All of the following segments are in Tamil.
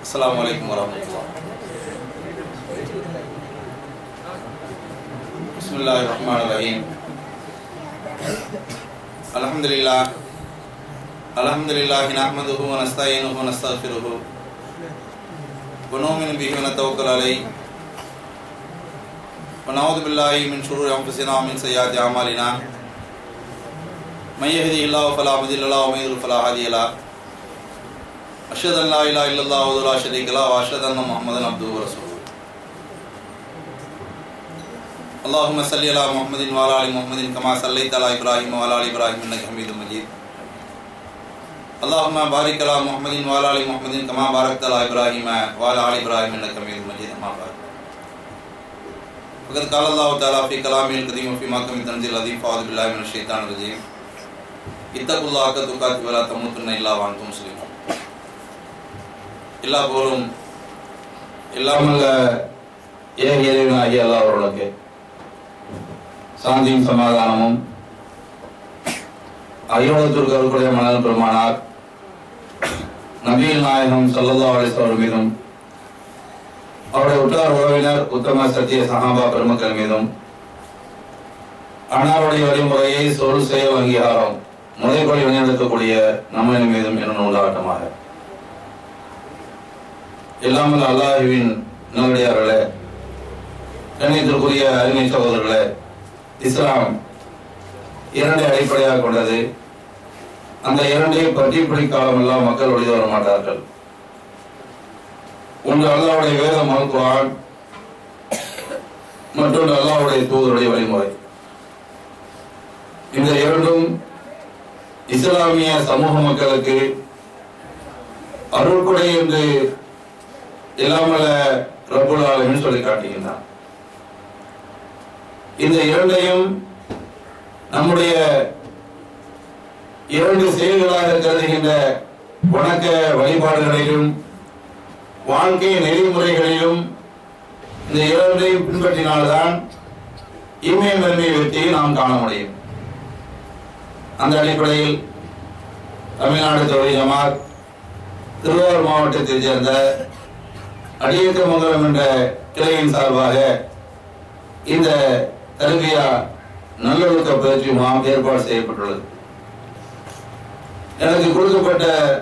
அஸ்ஸலாமு அலைக்கும் வரஹ்மத்துல்லாஹ் பிஸ்மில்லாஹிர் ரஹ்மானிர் ரஹீம் அல்ஹம்துலில்லாஹ் அல்ஹம்துலில்லாஹி நஹ்மதுஹு வ நஸ்தஈனுஹு வ நஸ்தக்ஃபிருஹு வ நு'மினு பிஹி வ நதவக்கலு அலைஹி வ நஊது பில்லாஹி மின் ஷுரூரி அன்ஃபுஸினா வ மின் சய்யிஆத்தி அமாலினா من يهده الله فلا مضل له ومن يضلل فلا هادي له أشهد أن لا إله إلا الله وحده لا شريك له وأشهد أن محمدا عبده ورسوله اللهم صل على محمد وعلى آل محمد كما صليت على إبراهيم وعلى آل إبراهيم إنك حميد مجيد اللهم بارك على محمد وعلى آل محمد كما باركت على إبراهيم وعلى آل إبراهيم إنك حميد مجيد أما بعد فقد قال الله تعالى في كلامه القديم وفي محكم التنزيل العظيم فأعوذ بالله من الشيطان الرجيم اتقوا الله حق تقاته ولا تموتن إلا وأنتم مسلمون எல்லா புகழும் எல்லாமல்ல ஏக இறைவனாகிய அல்லாஹ் அவர்களுக்கு சாந்தியும் சமாதானமும் அயோகத்திற்கு அவர்களுடைய மனதில் பெருமானார் நபிகள் நாயகம் சல்லல்லா அலிஸ்வர்கள் மீதும் அவருடைய உற்றார் உறவினர் உத்தம சத்திய சஹாபா பெருமக்கள் மீதும் அன்னாருடைய வழிமுறையை சொல் செய்ய அங்கீகாரம் முறைப்படி வழிநடத்தக்கூடிய நம்ம மீதும் என்ன உண்டாகட்டமாக எல்லாமல் அல்லாஹுவின் நல்லடியார்களே கண்ணியத்திற்குரிய அருமை சகோதரர்களே இஸ்லாம் இரண்டை அடிப்படையாக கொண்டது அந்த இரண்டையும் பற்றி பிடிக்காலம் எல்லாம் மக்கள் வெளியே வர மாட்டார்கள் ஒன்று அல்லாவுடைய வேதம் அல்குரான் மற்றொன்று அல்லாவுடைய தூதருடைய வழிமுறை இந்த இரண்டும் இஸ்லாமிய சமூக மக்களுக்கு அருள்கொடை என்று இல்லாமல ரப்புல் ஆலமின் சொல்லி காட்டுகின்றான் இந்த இரண்டையும் நம்முடைய இரண்டு செயல்களாக கருதுகின்ற வணக்க வழிபாடுகளிலும் வாழ்க்கை நெறிமுறைகளிலும் இந்த இரண்டையும் பின்பற்றினால்தான் இமய மருமை வெற்றியை நாம் காண முடியும் அந்த அடிப்படையில் தமிழ்நாடு தொழில் ஜமாத் திருவாரூர் மாவட்டத்தைச் சேர்ந்த அடியேற்றமங்கலம் என்ற கிளையின் சார்பாக இந்த தருவியா நல்லொழுக்க பயிற்சி முகாம் ஏற்பாடு செய்யப்பட்டுள்ளது எனக்கு கொடுக்கப்பட்ட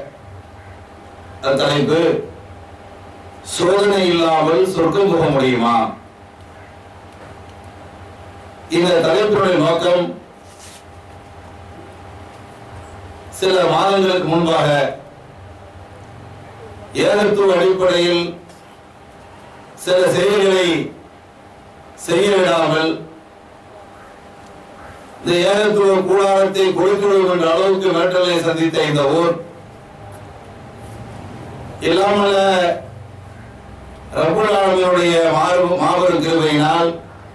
தலைப்பு சோதனை இல்லாமல் சொர்க்கம் போக முடியுமா இந்த தலைப்பினுடைய நோக்கம் சில மாதங்களுக்கு முன்பாக ஏகத்துவ அடிப்படையில் சில செயல்களை செய்ய விடாமல் இந்த ஏகத்துவ கூடாரத்தை கொடுத்துவிடும் என்ற அளவுக்கு மேட்டலை சந்தித்த இந்த ஊர் இல்லாமல ரகுலாமியுடைய மாபெரும் கிருபையினால்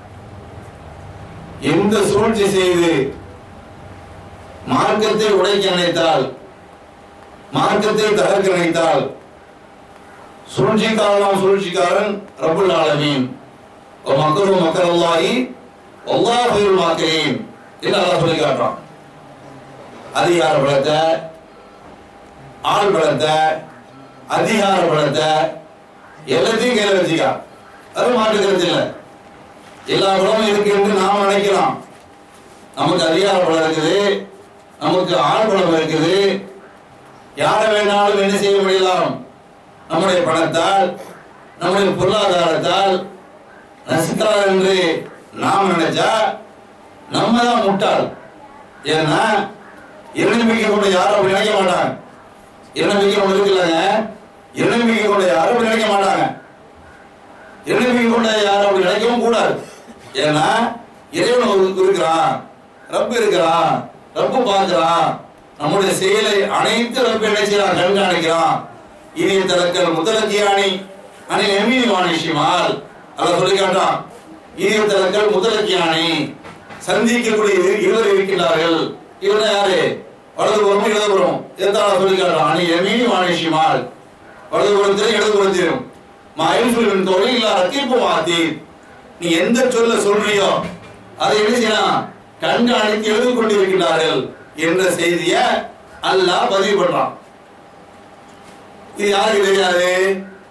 எந்த சூழ்ச்சி செய்து மார்க்கத்தை உடைக்க நினைத்தால் மார்க்கத்தை தகர்க்க நினைத்தால் சூழ்ச்சிக்காரன் சூழ்ச்சிக்காரன் ரபுல் ஆலமீன் மக்களும் மக்கள் அல்லாஹி அல்லாஹ் மாக்கிறேன் என்று அல்லாஹ் சொல்லி காட்டுறான் அதிகார பலத்தை ஆள் பலத்தை அதிகார பலத்தை எல்லாத்தையும் கையில் வச்சுக்கா அது மாற்றுக்கிறது இல்லை எல்லா பலமும் இருக்கு என்று நாம் நினைக்கலாம் நமக்கு அதிகார பலம் இருக்குது நமக்கு ஆள் பலம் இருக்குது யாரை வேணாலும் என்ன செய்ய முடியலாம் நம்முடைய பணத்தால் நம்முடைய பொருளாதாரத்தால் நசித்தார் என்று நாம் நினைச்சா நம்ம தான் முட்டாள் ஏன்னா இரணமிக்க கொண்ட யாரும் அப்படி நினைக்க மாட்டாங்க இரணமிக்க கொண்டு இருக்குல்லங்க இரணமிக்க கொண்ட யாரும் அப்படி நினைக்க மாட்டாங்க இரணமிக்க கொண்ட யாரும் அப்படி நினைக்கவும் கூடாது ஏன்னா இறைவன் ஒரு இருக்கிறான் ரப்பு இருக்கிறான் ரப்பு பார்க்கிறான் நம்முடைய செயலை அனைத்து ரப்பு என்ன செய்யறான் கண்காணிக்கிறான் இனிய தலக்கல் முதலக்கியானி அனில் எமீனி வாணிஷிமால் அல்ல சொல்லி காட்டான் இனிய தலக்கல் முதலக்கியானி சந்திக்கக்கூடிய இருவர் இருக்கின்றார்கள் இவங்க யாரு வலதுபுறம் இடதுபுறம் எத்தான சொல்லி காட்டான் அனி எமீனி வாணிஷிமால் வலதுபுறத்திலும் இடதுபுறத்திலும் மாயுசுலின் தொழில் இல்ல ரத்தீப்பு மாத்தி நீ எந்த சொல்ல சொல்றியோ அதை என்ன செய்யலாம் கண்காணித்து எழுதி கொண்டிருக்கிறார்கள் என்ற செய்திய அல்லாஹ் பதிவு பண்றான் இது யாருக்கு தெரியாது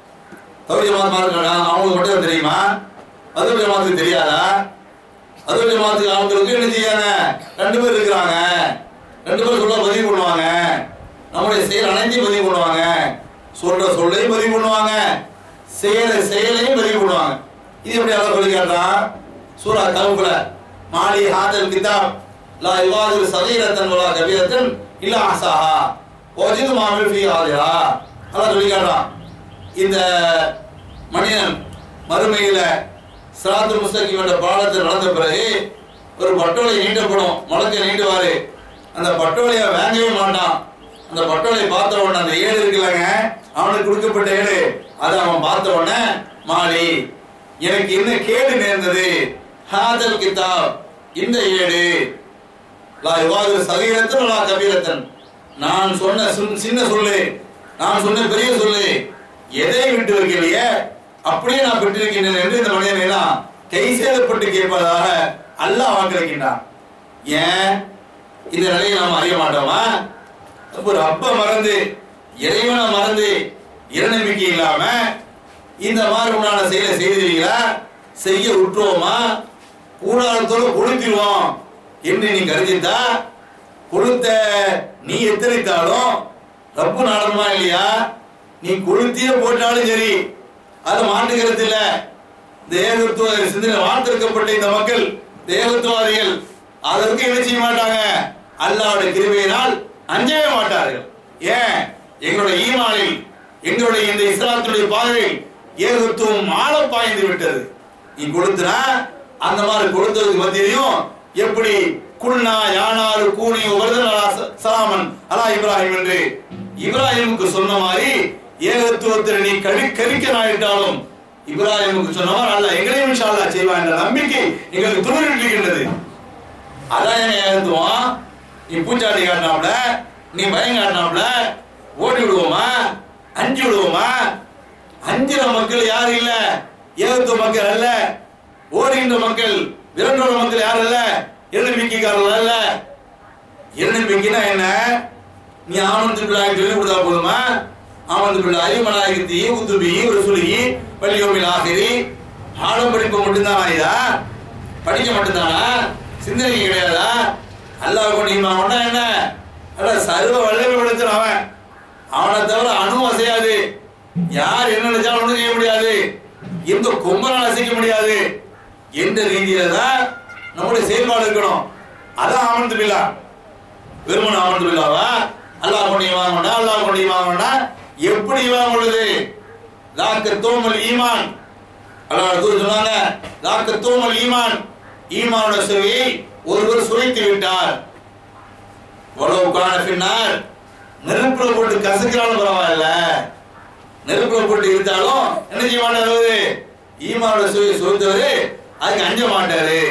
தௌஹீத் ஜமாத் மார்க்க அவங்களுக்கு மட்டும் தெரியுமா அது ஜமாத்துக்கு தெரியாதா அது ஜமாத்துக்கு அவங்களுக்கு என்ன செய்யாங்க ரெண்டு பேர் இருக்கிறாங்க ரெண்டு பேர் சொல்ல பதிவு பண்ணுவாங்க நம்முடைய செயல் அனைத்தையும் பதிவு பண்ணுவாங்க சொல்ற சொல்லையும் பதிவு பண்ணுவாங்க செயல செயலையும் பதிவு பண்ணுவாங்க இது எப்படி அல்ல சொல்லி கேட்டான் சூரா கவுக்குல மாலி ஹாதல் கிதாப் லா யுவாதிரு சதீரத்தன் வலா கபீரத்தன் இல்ல அஹ்சாஹா வஜிது மாமில் ஃபீ ஆதிஹா அல்லாஹ் சொல்லி கேட்டான் இந்த மனிதன் மறுமையில சிராத்து முஸ்தகிம் என்ற பாடத்தில் நடந்த பிறகு ஒரு பட்டோலை நீட்டப்படும் மலக்கை நீட்டுவாரு அந்த பட்டோலையை வாங்கவே மாட்டான் அந்த பட்டோலை பார்த்த உடனே அந்த ஏடு இருக்குல்லங்க அவனுக்கு கொடுக்கப்பட்ட ஏடு அதை அவன் பார்த்த உடனே மாலி எனக்கு என்ன கேடு நேர்ந்தது ஹாதல் கிதாப் இந்த ஏடு லா யுவாது சகீரத்தன் லா கபீரத்தன் நான் சொன்ன சின்- சின்ன சொல்லு நான் சொன்ன பெரிய சொல்லு எதை விட்டு வைக்கலையே அப்படியே நான் பெற்றிருக்கின்றேன் என்று இந்த மனிதன் எல்லாம் கை சேதப்பட்டு கேட்பதாக அல்லாஹ் வாக்களிக்கின்றான் ஏன் இந்த நிலையை நாம் அறிய மாட்டோமா ஒரு அப்ப மறந்து இறைவனை மறந்து இறைநம்பிக்கை இல்லாம இந்த மாதிரி உண்டான செயலை செய்திருக்கீங்களா செய்ய விட்டுருவோமா கூடாரத்தோடு கொளுத்திடுவோம் என்று நீ கருதித்தா கொளுத்த நீ எத்தனைத்தாலும் ரப்பு நாடணுமா இல்லையா நீ கொளுத்தியே போட்டாலும் சரி அது மாற்றுகிறது இல்ல இந்த ஏகத்துவ சிந்தனை வாழ்த்திருக்கப்பட்ட இந்த மக்கள் இந்த ஏகத்துவாதிகள் அதற்கு என்ன செய்ய மாட்டாங்க அல்லாவுடைய கிருபையினால் அஞ்சவே மாட்டார்கள் ஏன் எங்களுடைய ஈமானில் எங்களுடைய இந்த இஸ்லாத்துடைய பாதையில் ஏகத்துவம் ஆழ பாய்ந்து விட்டது நீ கொடுத்தனா அந்த மாதிரி கொடுத்ததுக்கு மத்தியிலையும் எப்படி குல்னா யானாரு கூனி உபர்தன் அலா ச- சலாமன் அலா இப்ராஹிம் என்று இப்ராஹிமுக்கு சொன்ன மாதிரி ஏகத்துவத்தில் நீ கரி கரிக்கனாயிட்டாலும் இப்ராஹிமுக்கு சொன்னவர் அல்ல எங்களையும் இன்ஷா அல்லாஹ் செய்வான் என்ற நம்பிக்கை எங்களுக்கு துணிர்கின்றது அதான் ஏன் ஏகத்துவம் நீ பூச்சாண்டி காட்டினாப்ல நீ பயம் காட்டினாப்ல ஓடி விடுவோமா அஞ்சு விடுவோமா அஞ்சுற மக்கள் யாரும் இல்ல ஏகத்துவ மக்கள் அல்ல ஓடுகின்ற மக்கள் விரண்டோட மக்கள் யாரும் இல்ல எண்ணம்பிக்கைக்காரர்கள் அல்ல எண்ணம்பிக்கைனா என்ன நீ ஆனந்து பிள்ளாய் சொல்லி கொடுத்தா போதுமா ஆனந்து பிள்ளை மலாயகத்தி உத்துபி ஒரு சுலுகி பள்ளியோமில் ஆசிரி ஆழம் படிப்பு மட்டும்தானா இதா படிக்க மட்டும்தானா சிந்தனை கிடையாதா அல்லாஹ் கொண்டு இமாம் என்ன அல்ல சர்வ வல்லமை படைத்தவன் அவன் அவனை தவிர அணு அசையாது யார் என்ன நினைச்சாலும் ஒண்ணும் செய்ய முடியாது எந்த கொம்பனால் அசைக்க முடியாது என்ற ரீதியில தான் நம்முடைய செயல்பாடு இருக்கணும் அதான் ஆமந்து பில்லா வெறுமன் ஆமந்து பில்லாவா அல்லாஹ் கொண்டு இமாம் கொண்டா அல்லாஹ் கொண்டு இமாம் கொண்டா எப்படி இமாம் கொள்ளுது லாக்க தோமல் ஈமான் அல்லாஹ் ரசூல் சொன்னாங்க லாக்க தோமல் ஈமான் ஈமானோட சுவையை ஒருவர் சுவைத்து விட்டார் உழவு காண பின்னால் நெருப்புல போட்டு கசக்கிறாலும் பரவாயில்ல நெருப்புல போட்டு இருந்தாலும் என்ன செய்ய மாட்டாரு அவரு? ஈமானோட சுவை சுவைத்தவரு அதுக்கு அஞ்ச மாட்டாரு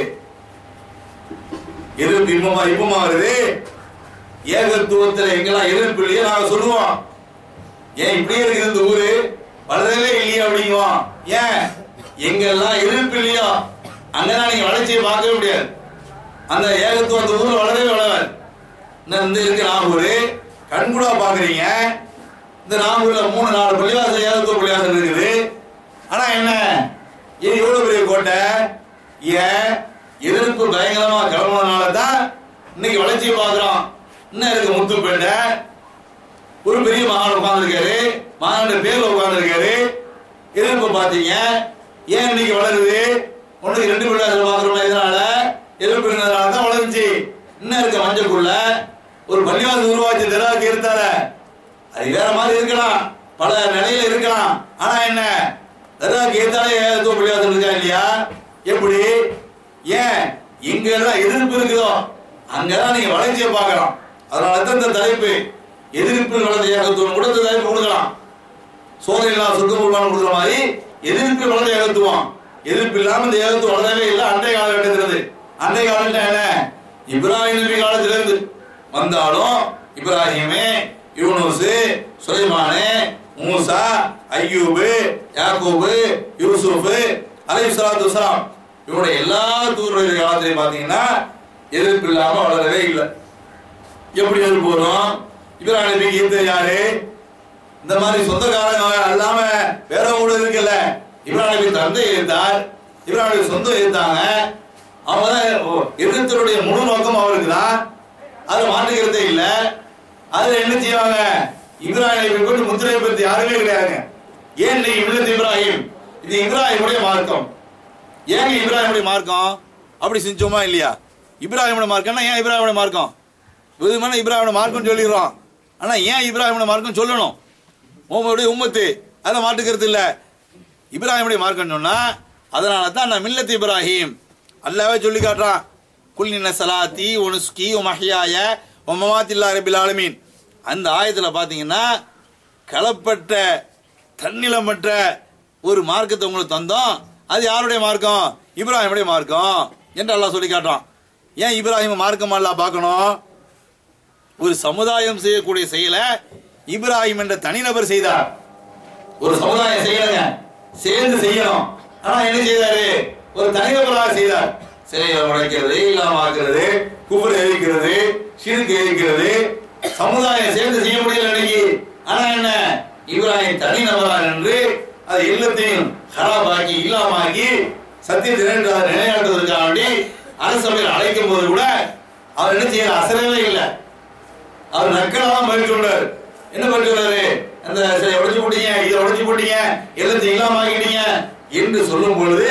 எதிர்ப்பு இன்பமா இன்பமா வருது ஏகத்துவத்துல எங்கெல்லாம் எதிர்ப்பு இல்லையோ நாங்க சொல்லுவோம் ஏன் இப்படியே இருக்குது இந்த ஊரு வளரவே இல்லையா அப்படிங்குவோம் ஏன் எங்கெல்லாம் எதிர்ப்பு இல்லையோ அங்கதான் நீங்க வளர்ச்சியை பார்க்கவே முடியாது அந்த ஏகத்துவம் அந்த ஊர்ல வளரவே வளராது இந்த இந்த இருக்கு நாகூர் கண்கூடா பாக்குறீங்க இந்த நாகூர்ல மூணு நாலு பள்ளிவாசல் ஏகத்துவ பள்ளிவாசல் இருக்குது ஆனா என்ன இது இவ்வளவு பெரிய கோட்டை ஏன் எதிர்ப்பு பயங்கரமா கிளம்புனதுனால தான் இன்னைக்கு வளர்ச்சியை பார்க்கிறோம் இன்னும் இருக்கு முத்துப்பேட்டை ஒரு பெரிய மகான் உட்கார்ந்துருக்காரு மகானோட பேர்ல உட்கார்ந்துருக்காரு எதிர்ப்பு பாத்தீங்க ஏன் இன்னைக்கு வளருது ஒண்ணுக்கு ரெண்டு பிள்ளைகள் பாக்குறோம் இதனால எதிர்ப்பு இருந்ததுனால தான் வளர்ந்துச்சு இன்னும் இருக்க மஞ்சக்குள்ள ஒரு பள்ளிவாசல் உருவாச்சு தெருவாக்கு இருந்தால அது வேற மாதிரி இருக்கலாம் பல நிலையில இருக்கலாம் ஆனா என்ன தெருவாக்கு இருந்தாலே ஏதோ பள்ளிவாசல் இருக்கா இல்லையா எப்படி ஏன் இங்க எல்லாம் எதிர்ப்பு இருக்குதோ அங்கதான் நீங்க வளர்ச்சியை பார்க்கலாம் அதனால தான் இந்த தலைப்பு எதிர்ப்பு வளர்ந்த ஏகத்துவம் கூட இந்த தலைப்பு கொடுக்கலாம் சோதனை இல்லாம சுத்தம் உருவான கொடுக்குற மாதிரி எதிர்ப்பு வளர்ந்த ஏகத்துவம் எதிர்ப்பு இல்லாம இந்த ஏகத்துவம் வளரவே இல்லை அன்றைய காலகட்டத்திலிருந்து அன்றைய காலகட்டம் என்ன இப்ராஹிம் நபி காலத்துல இருந்து வந்தாலும் இப்ராஹிமே யூனுஸ் சுலைமானு மூசா ஐயூபு யாக்கூபு யூசுப் அலைஹி ஸலாத்து வஸலாம் இவனுடைய எல்லா தூதருடைய காலத்திலையும் பாத்தீங்கன்னா எதிர்ப்பு இல்லாம வளரவே இல்லை எப்படி எதிர்ப்பு வரும் இப்ராஹிம் நபிக்கு ஈர்த்தது யாரு இந்த மாதிரி சொந்தக்காரங்க அல்லாம வேற ஒரு இருக்குல்ல இப்ராஹிம் நபி தந்தை இருந்தார் இப்ராஹிம் நபி சொந்தம் இருந்தாங்க அவங்க தான் எதிர்த்தருடைய முழு நோக்கம் அவருக்கு தான் அது மாற்றுக்கிறதே இல்ல அதுல என்ன செய்வாங்க இப்ராஹிம் நபி கொண்டு முத்திரை பத்தி யாருமே கிடையாதுங்க ஏன் இன்னைக்கு மில்லத் இப்ராஹிம் இது இப்ராஹிமுடைய மார்க்கம் ஏங்க இப்ராஹிமுடைய மார்க்கம் அப்படி செஞ்சோமா இல்லையா இப்ராஹிமுடைய மார்க்கம்னா ஏன் இப்ராஹிமுடைய மார்க்கம் விதமான இப்ராஹிமுடைய மார்க்கம் சொல்லிடுறோம் ஆனா ஏன் இப்ராஹிமுடைய மார்க்கம் சொல்லணும் உங்களுடைய உம்மத்து அதை மாட்டுக்கிறது இல்ல இப்ராஹிமுடைய மார்க்கம் சொன்னா அதனால தான் நான் மில்லத் இப்ராஹிம் அல்லாவே சொல்லி காட்டுறான் குல்லின சலாத்தி உனுஸ்கி உமஹியாய உமமாத்தில்லா ரபில் ஆலமீன் அந்த ஆயத்துல பாத்தீங்கன்னா களப்பட்ட தன்னிலமற்ற ஒரு மார்க்கத்தை உங்களுக்கு தந்தோம் அது யாருடைய மார்க்கம் இப்ராஹிமுடைய மார்க்கம் என்று அல்லாஹ் சொல்லி காட்டுறான் ஏன் இப்ராஹிம் மார்க்கம் அல்லாஹ் பார்க்கணும் ஒரு சமுதாயம் செய்யக்கூடிய செயலை இப்ராஹிம் என்ற தனிநபர் செய்தார் ஒரு சமுதாயம் செய்யணுங்க சேர்ந்து செய்யணும் ஆனா என்ன செய்தாரு ஒரு தனிநபராக செய்தார் சிலையை உடைக்கிறது இல்லாம ஆக்குறது குபர் எரிக்கிறது சிறுக்கு எரிக்கிறது சமுதாயம் சேர்ந்து செய்ய முடியல இன்னைக்கு ஆனா என்ன இப்ராஹிம் தனிநபராக நின்று அது எல்லாத்தையும் ஹராபாக்கி இல்லாமாக்கி சத்தியத்தை நிலைநாட்டு- நிலைநாட்டுவதற்காக வேண்டி அரசபையில் அழைக்கும் போது கூட அவர் என்ன செய்யற அசரவே இல்லை அவர் நக்கலெல்லாம் பதில் சொல்றாரு என்ன பதில் சொல்றாரு அந்த சிலை உடைச்சு போட்டீங்க இதை உடைச்சு போட்டீங்க எல்லாத்தையும் இல்லாம ஆக்கிட்டீங்க என்று சொல்லும் பொழுது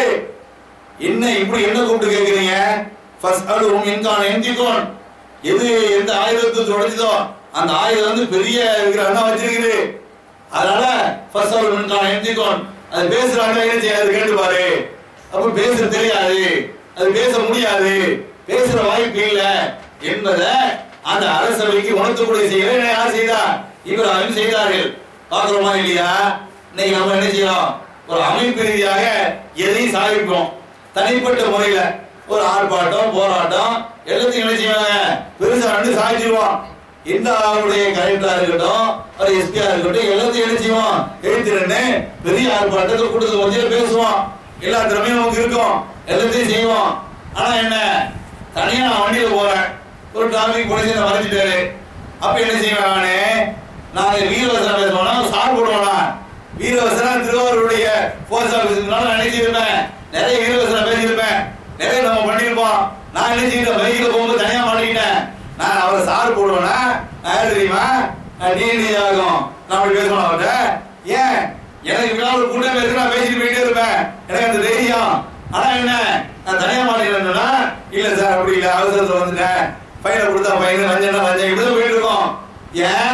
என்ன இப்படி என்ன கூப்பிட்டு கேக்குறீங்க ஃபர்ஸ்ட் அது உங்க இன்கான் எந்திக்கோன் எது எந்த ஆயுதத்தை உடைச்சதோ அந்த ஆயுதம் வந்து பெரிய இருக்கிற அண்ணா வச்சிருக்குது அதனால ஃபர்ஸ்ட் அவர் இன்கான் எந்திக்கோன் அது பேசுறாங்க என்ன செய்யாது கேட்டு பாரு அப்ப பேச தெரியாது அது பேச முடியாது பேசுற வாய்ப்பு இல்ல என்பதை அந்த அரசவைக்கு உணர்த்தக்கூடிய செயலை யார் செய்தார் இப்ராஹிம் செய்தார்கள் பார்க்கிறோமா இல்லையா இன்னைக்கு நம்ம என்ன செய்யறோம் ஒரு அமைப்பு ரீதியாக எதையும் சாதிப்போம் தனிப்பட்ட முறையில ஒரு ஆர்ப்பாட்டம் போராட்டம் எல்லாத்தையும் என்ன செய்வாங்க பெருசா வந்து சாதிச்சிருவோம் இந்த அவருடைய கலெக்டரா இருக்கட்டும் ஒரு எஸ்பியா இருக்கட்டும் எல்லாத்தையும் என்ன செய்வோம் எழுத்துறன்னு பெரிய ஆர்ப்பாட்டத்தில் கூட்டத்தில் மத்தியில பேசுவோம் எல்லா திறமையும் நமக்கு இருக்கும் எல்லாத்தையும் செய்வோம் ஆனா என்ன தனியா நான் வண்டியில போறேன் ஒரு டிராபிக் போலீஸ் என்ன மறைச்சிட்டாரு அப்ப என்ன செய்வேன் நானு நாங்க வீரவசனம் பேசுவோம்னா சார் போடுவோம்னா வீரவசனம் திருவாரூருடைய போஸ்ட் ஆபீஸ் நான் நினைச்சிருப்பேன் நிறைய வீரவசனம் பேசியிருப்பேன் நிறைய நம்ம பண்ணிருப்போம் நான் என்ன செய்யறேன் பைக்கில் போகும்போது தனியா மாட்டிக்கிட்டேன் நான் அவரை சார் போடுவேனா நான் யார் தெரியுமா நான் டிஎன்டி ஆகும் நான் அப்படி பேசணும் அவர்கிட்ட ஏன் எனக்கு இவ்வளவு ஒரு கூட்டம் இருக்கு நான் பேசிட்டு போயிட்டே இருப்பேன் எனக்கு அந்த தைரியம் ஆனா என்ன நான் தனியா மாட்டேங்கிறேன்னா இல்ல சார் அப்படி இல்ல அவசரத்துல வந்துட்டேன் பையனை கொடுத்தா பையன் லஞ்சம்னா லஞ்சம் இப்படிதான் போயிட்டு இருக்கோம் ஏன்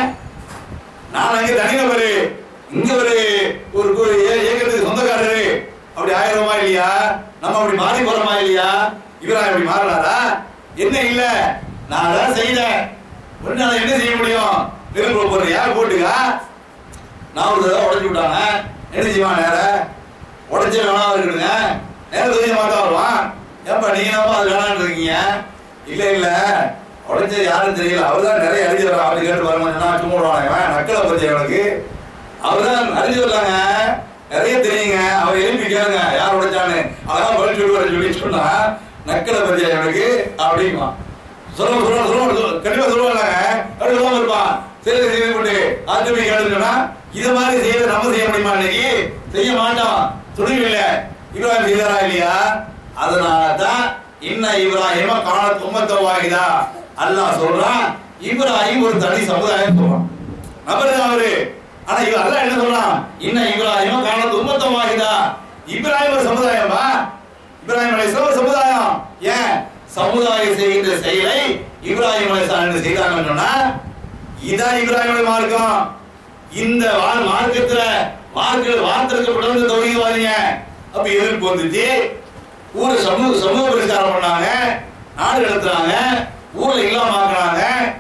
நான் அங்க தனிநபரு இங்க ஒரு ஒரு ஒரு இய- இயக்கத்துக்கு சொந்தக்காரரு அப்படி ஆயிரமா இல்லையா நம்ம அப்படி மாறி போறோமா இல்லையா இவரா இப்படி மாறினாரா என்ன இல்ல நான் தான் செய்தேன் ஒன்னால என்ன செய்ய முடியும் நெருப்பு போடுற யார் போட்டுக்கா நான் ஒரு தடவை உடச்சு விட்டாங்க என்ன செய்வான் நேர உடச்சே வேணாம் இருக்குதுங்க நேர தூக்கி மாட்டா வருவான் ஏன்பா நீங்க என்னப்பா அது வேணான்னு இருக்கீங்க இல்ல இல்ல உடச்ச யாரும் தெரியல அவர் தான் நிறைய அறிஞ்சு வரா அப்படி கேட்டு பாருங்க நான் சும்மா விடுவாங்க இவன் நக்கலை பத்தி அவனுக்கு அவர் தான் அறிஞ்சு வரலாங்க நிறைய தெரியுங்க அவர் எழுப்பி கேளுங்க யார் உடைச்சான்னு அதான் பதில் சொல்லுவாரு சொல்லி சொன்னா நக்கலை பத்தி அவனுக்கு அப்படிமா சொல்லுவாங்க சொல்லுவாங்க சொல்லுவாங்க கண்டிப்பா சொல்லுவாங்க அப்படி சொல்லாம இருப்பான் சரி சரி போட்டு ஆத்துமி கேட்டுனா இத மாதிரி செய்யறது நம்ம செய்ய முடியுமா இன்னைக்கு செய்ய மாட்டோம் துணிவில்ல இப்ராஹிம் செய்தாரா இல்லையா அதனால தான் இன்ன இப்ராஹிம காணத் உம்மத்த வாகிதா அல்லாஹ் சொல்றான் இப்ராஹிம் ஒரு தனி சமுதாயம் சொல்றான் நபர் தான் அவரு ஆனா இவ அல்லாஹ் என்ன சொல்றான் இன்ன இப்ராஹிம காணத் உம்மத்த வாகிதா இப்ராஹிம் ஒரு சமுதாயமா இப்ராஹிம் அலைஹிஸ்ஸலாம் ஒரு சமுதாயம் ஏன் சமுதாயம் செய்கின்ற செயலை இப்ராஹிம் அலைஹிஸ்ஸலாம் என்ன செய்தாங்கன்னு சொன்னா இதான் இப்ராஹிமுடைய மார்க்கம் இந்த வா- மார்க்கத்துல மார்க்க வார்த்தெடுக்கப்பட்டவங்க தொழில்வாதிங்க அப்ப எதிர்ப்பு வந்துச்சு ஊரை சமூக சமூக பிரச்சாரம் பண்ணாங்க நாடு நடத்துறாங்க ஊர்ல இல்லாம ஆக்குனாங்க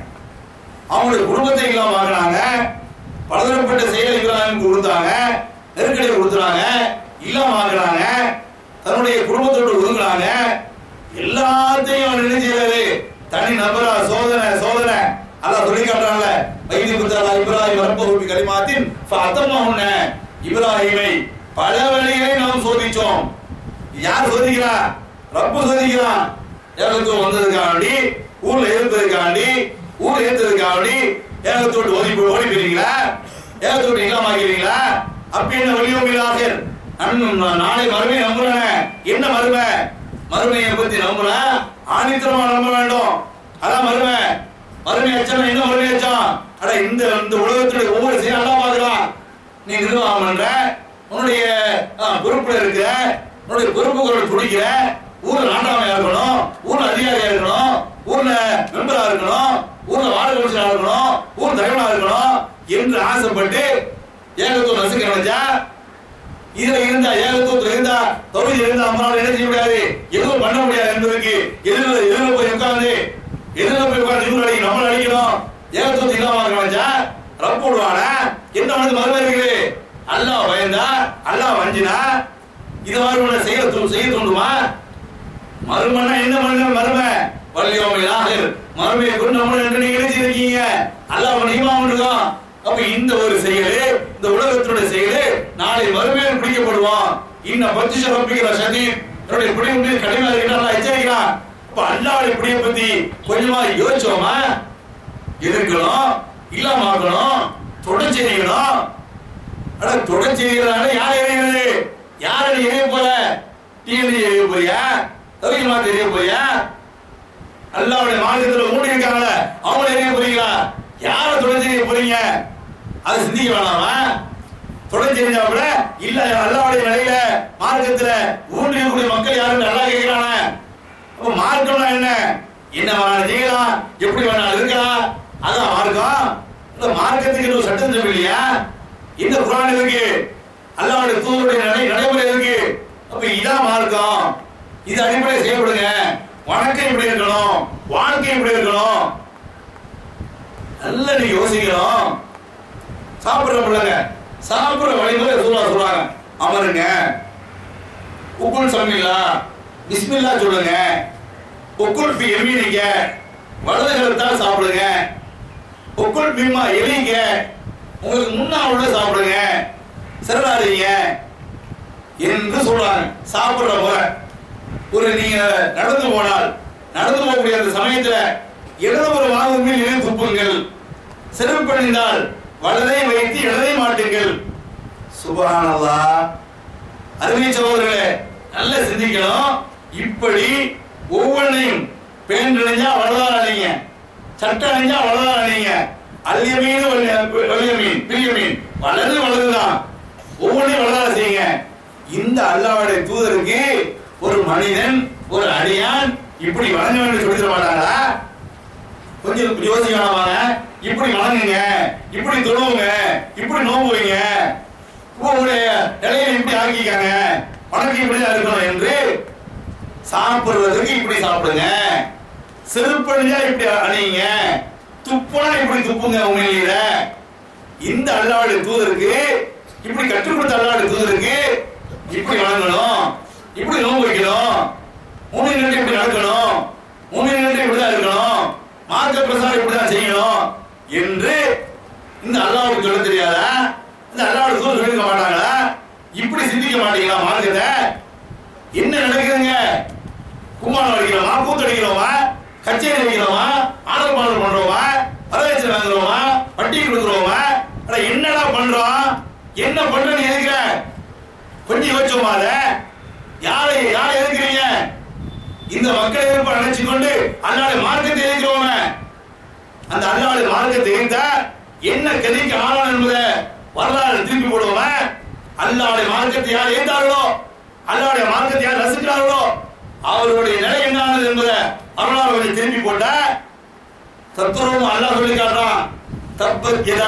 அவங்களுடைய குடும்பத்தை இல்லாம ஆக்குனாங்க பலதரப்பட்ட செயலை இப்ராஹிம் கொடுத்தாங்க நெருக்கடி கொடுத்துறாங்க இல்லாம ஆக்குனாங்க தன்னுடைய குடும்பத்தோடு ஒதுங்குறாங்க எல்லாத்தையும் அவர் என்ன செய்யறாரு தனி நபரா சோதனை சோதனை அல்லாஹ் சொல்லி காட்டுறாங்கல்ல வைத்திய புத்தரா இப்ராஹிம் ரப்பஹு கலிமாத்தின் ஃபஅத்தமஹுன்ன இப்ராஹிமை பல வழிகளை நாம் சோதிச்சோம் யார் சோதிக்கிறா ரப்பு சோதிக்கிறான் ஏகத்துவம் வந்ததுக்காண்டி ஊர்ல இருந்ததுக்காண்டி ஊர்ல இருந்ததுக்காண்டி ஏகத்தோட்டு ஓடி போய் ஓடி போயிருக்கீங்களா ஏகத்தோட்டு இல்லாம ஆக்கிறீங்களா அப்ப என்ன வலியோமிலாக நாளை மறுமை நம்புறானே என்ன மறுமை மறுமையை பத்தி நம்புறா ஆணித்தரமா நம்ப வேண்டும் அதான் மறுமை மறுமை அச்சம் என்ன மறுமை அச்சம் அட இந்த இந்த உலகத்துடைய ஒவ்வொரு செயலும் அல்லா பாக்குறான் நீ நிர்வாகம் பண்ற உன்னுடைய ஆ, பொறுப்புல இருக்கிற உன்னுடைய பொறுப்புகளோட துடிக்கிற ஊர்ல நாட்டாமையா இருக்கணும் ஊர்ல அதிகாரியா இருக்கணும் ஊர்ல மெம்பரா இருக்கணும் ஊர்ல வார்டு கவுன்சிலரா இருக்கணும் ஊர் தலைவனா இருக்கணும் என்று ஆசைப்பட்டு ஏகத்துவம் நசுக்க நினைச்சா இதுல இருந்தா ஏகத்துவத்துல இருந்தா தொகுதி இருந்தா நம்மளால என்ன செய்ய முடியாது எதுவும் பண்ண முடியாது என்பதற்கு எதிரில எதிரில போய் உட்கார்ந்து எதிரில போய் உட்கார்ந்து இவங்க அடிக்கணும் நம்மள அடிக்கணும் ஏகத்துவத்தை இல்லாம நினைச்சா ரப்பு விடுவானா என்ன வந்து மறுமை இருக்குது அல்லாஹ் பயந்தா அல்லாஹ் வஞ்சினா இது மாதிரி உள்ள செய்ய தூ- செய்ய தூண்டுமா மறுமன்னா என்ன பண்ணுங்க மறுமை வள்ளியோமையாக மறுமையை கொண்டு நம்ம என்று நீங்க நினைச்சிருக்கீங்க அல்லாஹ் நியமா இருக்கும் அப்ப இந்த ஒரு செயலு இந்த உலகத்தினுடைய செயலு நாளை மறுமையில் பிடிக்கப்படுவோம் இன்ன பத்து சிறப்பிக்கிற சதி என்னுடைய பிடி உண்டு கடுமையா இருக்கிறான் எச்சரிக்கிறான் அப்ப அல்லாவுடைய பிடியை பத்தி கொஞ்சமா யோசிச்சோமா இருக்கணும் இல்லாம ஆக்கணும் தொடர்ச்சி செய்யணும் அட தொடர்ச்சி செய்யறதால யார் எறிகிறது யார நீ எரிய போற டிஎன்டி எரிய போறியா தவிரமா தெரிய போறியா அல்லாவுடைய மாநிலத்துல மூடி இருக்காங்கள அவங்கள எரிய போறீங்களா யார தொடர்ச்சி செய்ய போறீங்க அது சிந்திக்க வேணாமா தொடர்ச்சி செஞ்சாப்புல இல்ல அல்லாவுடைய நிலையில மார்க்கத்துல ஊன்றி இருக்கக்கூடிய மக்கள் யாரும் நல்லா கேட்கிறானே அப்ப மார்க்கம்னா என்ன என்ன வேணாலும் செய்யலாம் எப்படி வேணாலும் இருக்கலாம் அதான் மார்க்கம் இந்த மார்க்கத்துக்கு இன்னும் சட்டம் சொல்லலையா இந்த குரான் இருக்கு அல்லாவுடைய தூதருடைய நடை நடைமுறை இருக்கு அப்ப இதான் மார்க்கம் இது அடிப்படையில் செய்யப்படுங்க வணக்கம் இப்படி இருக்கணும் வாழ்க்கை இப்படி இருக்கணும் நல்லா நீ யோசிக்கணும் சாப்பிடுற பிள்ளைங்க சாப்பிடுற வழிமுறை சொல்லுவா சொல்றாங்க அமருங்க உக்குள் சமைங்களா பிஸ்மில்லா சொல்லுங்க உக்குள் பி எமீனிங்க வலது கருத்தால் சாப்பிடுங்க உக்குள் பிம்மா எலிங்க உங்களுக்கு முன்னால் உள்ள சாப்பிடுங்க சிறடாதீங்க என்று சொல்றாங்க சாப்பிடுற முறை ஒரு நீங்க நடந்து போனால் நடந்து போகக்கூடிய அந்த சமயத்துல இடதுபுற வாங்கும் மேல் இணை துப்புங்கள் சிறப்பணிந்தால் வலதை வைத்து இடதை மாட்டுங்கள் சுபஹானல்லா அருமை சகோதரர்களே நல்ல சிந்திக்கணும் இப்படி ஒவ்வொன்றையும் பேன் அணிஞ்சா வலதான் அணிங்க சட்டை அணிஞ்சா வலதான் அணிங்க அல்யமீன் வலியமீன் பிரியமீன் வலது வலதுதான் ஒவ்வொன்றையும் வலதான் செய்யுங்க இந்த அல்லாவுடைய தூதருக்கு ஒரு மனிதன் ஒரு அடியான் இப்படி வணங்க வேண்டும் சொல்லி தர மாட்டாங்களா கொஞ்சம் இப்படி யோசிக்க வேணாமாங்க இப்படி வணங்குங்க இப்படி தொழுவுங்க இப்படி நோம்பு வைங்க உங்களுடைய நிலையை இப்படி ஆக்கிக்காங்க வணக்கம் இப்படிதான் இருக்கணும் என்று சாப்பிடுறதுக்கு இப்படி சாப்பிடுங்க செருப்பணிஞ்சா இப்படி அணியுங்க துப்புனா இப்படி துப்புங்க உண்மையில இந்த அல்லாவுடைய தூதருக்கு இப்படி கற்றுக் கொடுத்த அல்லாவுடைய தூதருக்கு இப்படி வணங்கணும் இப்படி நோன்பு வைக்கணும் மூணு நின்று இப்படி நடக்கணும் மூணு நின்று இப்படிதான் இருக்கணும் மார்க்க பிரசாரம் இப்படிதான் செய்யணும் என்று இந்த அல்லாவுக்கு சொல்ல தெரியாதா இந்த அல்லாவுடைய தூதர் சொல்லிருக்க மாட்டாங்களா இப்படி சிந்திக்க மாட்டீங்களா மார்க்கத்தை என்ன நடக்குதுங்க கும்மாளம் அடிக்கிறோமா கூத்து அடிக்கிறோமா கச்சேரி வைக்கிறோமா ஆடல் பாடல் பண்றோமா வரவேற்று வாங்குறோமா வட்டி கொடுக்குறோமா அட என்னடா பண்றோம் என்ன பண்றேன்னு எதுக்குற கொஞ்சம் யோசிச்சோமா அத யாரை யாரை எதுக்குறீங்க இந்த மக்களை எதிர்ப்பு நினைச்சு கொண்டு அல்லாடைய மார்க்கத்தை எதிர்க்கிறோம அந்த அல்லாடைய மார்க்கத்தை எதிர்த்தா என்ன கதிக்கு ஆளான் என்பதை வரலாறு திருப்பி போடுவோம் அல்லாவுடைய மார்க்கத்தை யார் ஏற்றார்களோ அல்லாவுடைய மார்க்கத்தை யார் ரசிக்கிறார்களோ அவர்களுடைய நிலை என்னானது என்பதை வரலாறு கொஞ்சம் திருப்பி போட்ட தத்துவம் அல்லாஹ் சொல்லி காட்டுறான் தப்பத் எதா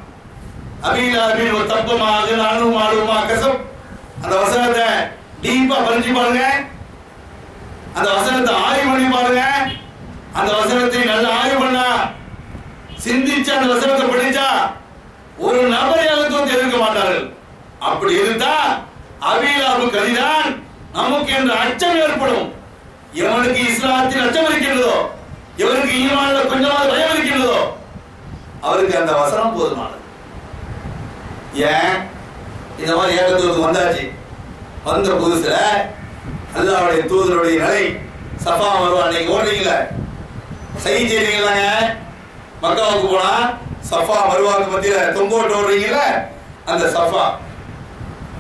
அபிலாபின் ஒரு தப்பமாக நானும் ஆடுமா கசப் அந்த வசனத்தை டீப்பா பறிஞ்சு பாருங்க அந்த வசனத்தை ஆய்வு பண்ணி பாருங்க அந்த வசனத்தை நல்லா ஆய்வு பண்ணா சிந்திச்சு அந்த வசனத்தை படிச்சா ஒரு நபரை அழுத்தம் எதிர்க்க மாட்டார்கள் அப்படி இருந்தா அபிலாபு கதிதான் நமக்கு என்ற அச்சம் ஏற்படும் எவனுக்கு இஸ்லாத்தில் அச்சம் இருக்கின்றதோ எவனுக்கு ஈமான்ல கொஞ்சமாவது பயம் இருக்கின்றதோ அவருக்கு அந்த வசனம் போதுமானது ஏன் இந்த மாதிரி ஏகத்துவத்துக்கு வந்தாச்சு வந்த புதுசுல அல்லாவுடைய தூதருடைய நிலை சஃபா வருவா நீங்க ஓடுறீங்களே சை செய்றீங்களாங்க மக்காவுக்கு போனா சஃபா மருவாக்கு மத்தியில தொங்கோட்டு ஓடுறீங்கல்ல அந்த சஃபா